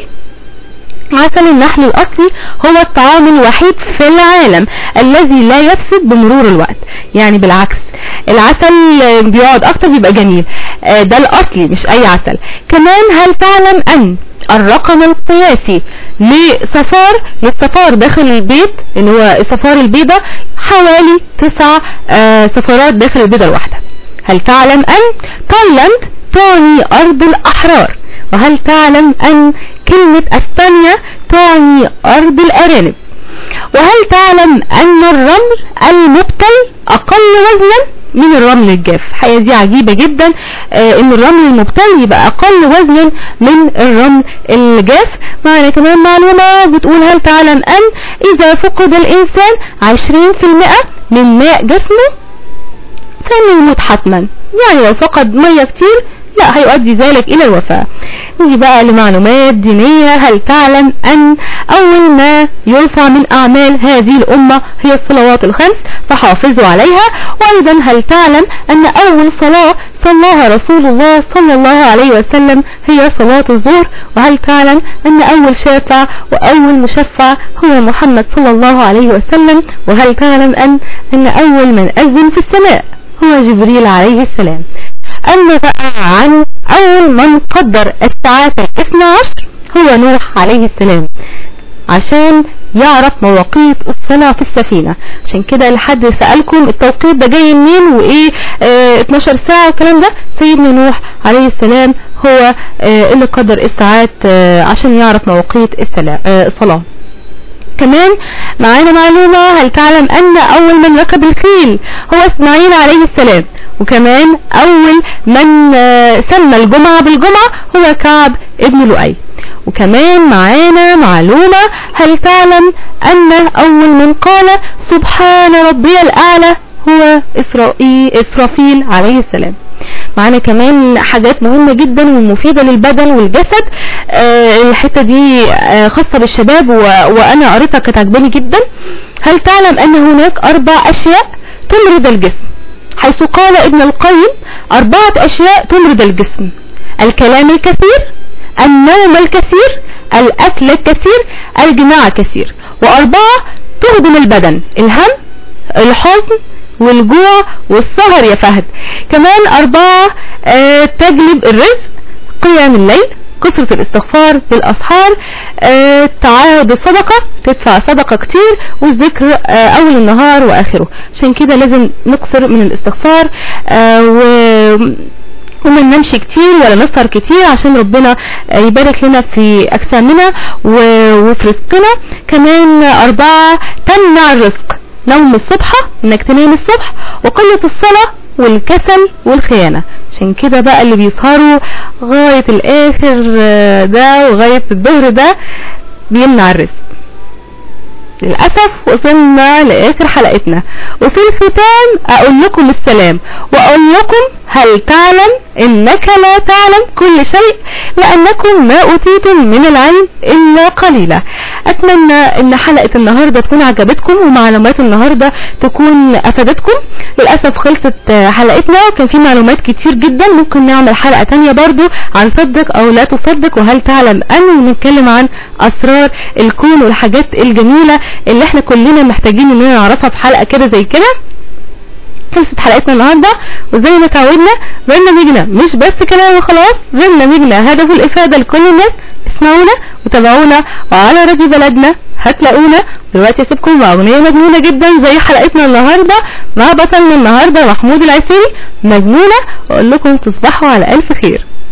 عسل النحل الأصلي هو الطعام الوحيد في العالم الذي لا يفسد بمرور الوقت يعني بالعكس العسل آه، بيقعد أكتر بيبقى جميل آه، ده الأصلي مش أي عسل كمان هل تعلم أن الرقم القياسي لصفار للصفار داخل البيت اللي هو صفار البيضة حوالي تسع آه، صفارات داخل البيضة الواحدة هل تعلم أن تايلاند تعني أرض الأحرار وهل تعلم أن كلمة أسبانيا تعني أرض الأرانب وهل تعلم أن الرمل المبتل أقل وزنا من الرمل الجاف الحقيقة دي عجيبة جدا آه ان الرمل المبتل يبقى اقل وزنا من الرمل الجاف معنا كمان معلومة بتقول هل تعلم ان اذا فقد الانسان عشرين في المئة من ماء جسمه فإنه يموت حتما يعني لو فقد مية كتير لا هيؤدي ذلك إلى الوفاة نيجي بقى لمعلومات دينية هل تعلم أن أول ما يرفع من أعمال هذه الأمة هي الصلوات الخمس فحافظوا عليها وأيضا هل تعلم أن أول صلاة صلاها رسول الله صلى الله عليه وسلم هي صلاة الظهر وهل تعلم أن أول شافع وأول مشفع هو محمد صلى الله عليه وسلم وهل تعلم أن أن أول من أذن في السماء هو جبريل عليه السلام أما بقى عن أول من قدر الساعات الاثنى عشر هو نوح عليه السلام عشان يعرف مواقيت الصلاة في السفينة عشان كده لحد سألكم التوقيت ده جاي منين وايه اه 12 ساعة الكلام ده سيدنا نوح عليه السلام هو اه اللي قدر الساعات اه عشان يعرف مواقيت السلا- اه الصلاة كمان معانا معلومة هل تعلم ان اول من ركب الخيل هو اسماعيل عليه السلام وكمان اول من آه، سمى الجمعة بالجمعة هو كعب ابن لؤي وكمان معانا معلومة هل تعلم ان اول من قال سبحان ربي الاعلى هو إسرائيل إسرافيل عليه السلام معانا كمان حاجات مهمة جدا ومفيدة للبدن والجسد آه الحتة دي آه خاصة بالشباب و... وأنا قريتها كانت عجباني جدا هل تعلم أن هناك أربع أشياء تمرض الجسم حيث قال ابن القيم أربعة أشياء تمرض الجسم الكلام الكثير النوم الكثير الأكل الكثير الجماع الكثير وأربعة تهدم البدن الهم الحزن والجوع والسهر يا فهد كمان أربعة آه تجلب الرزق قيام الليل كثرة الاستغفار بالاسحار آه، تعاهد الصدقة تدفع صدقة كتير والذكر آه، اول النهار واخره عشان كده لازم نكثر من الاستغفار آه، و وما ننامش كتير ولا نسهر كتير عشان ربنا آه، يبارك لنا في اجسامنا و- وفي رزقنا كمان اربعة تمنع الرزق نوم الصبح انك تنام الصبح وقلة الصلاة والكسل والخيانة عشان كده بقى اللي بيسهروا غاية الاخر آه، ده وغاية الظهر ده بيمنع الرزق للأسف وصلنا لآخر حلقتنا وفي الختام أقول لكم السلام وأقول لكم هل تعلم إنك لا تعلم كل شيء لأنكم ما أوتيتم من العلم إلا قليلا أتمنى إن حلقة النهاردة تكون عجبتكم ومعلومات النهاردة تكون أفادتكم للأسف خلصت آه، حلقتنا وكان في معلومات كتير جدا ممكن نعمل حلقة تانية برضو عن صدق أو لا تصدق وهل تعلم أن ونتكلم عن أسرار الكون والحاجات الجميلة اللي احنا كلنا محتاجين اننا نعرفها في حلقة كده زي كده خلصت حلقتنا النهاردة وزي ما تعودنا برنامجنا مش بس كلام وخلاص برنامجنا هدفه الإفادة لكل الناس اسمعونا وتابعونا وعلى راديو بلدنا هتلاقونا دلوقتي اسيبكم مع اغنية مجنونة جدا زي حلقتنا النهاردة مع بطلنا النهاردة محمود العسيري مجنونة واقول لكم تصبحوا على الف خير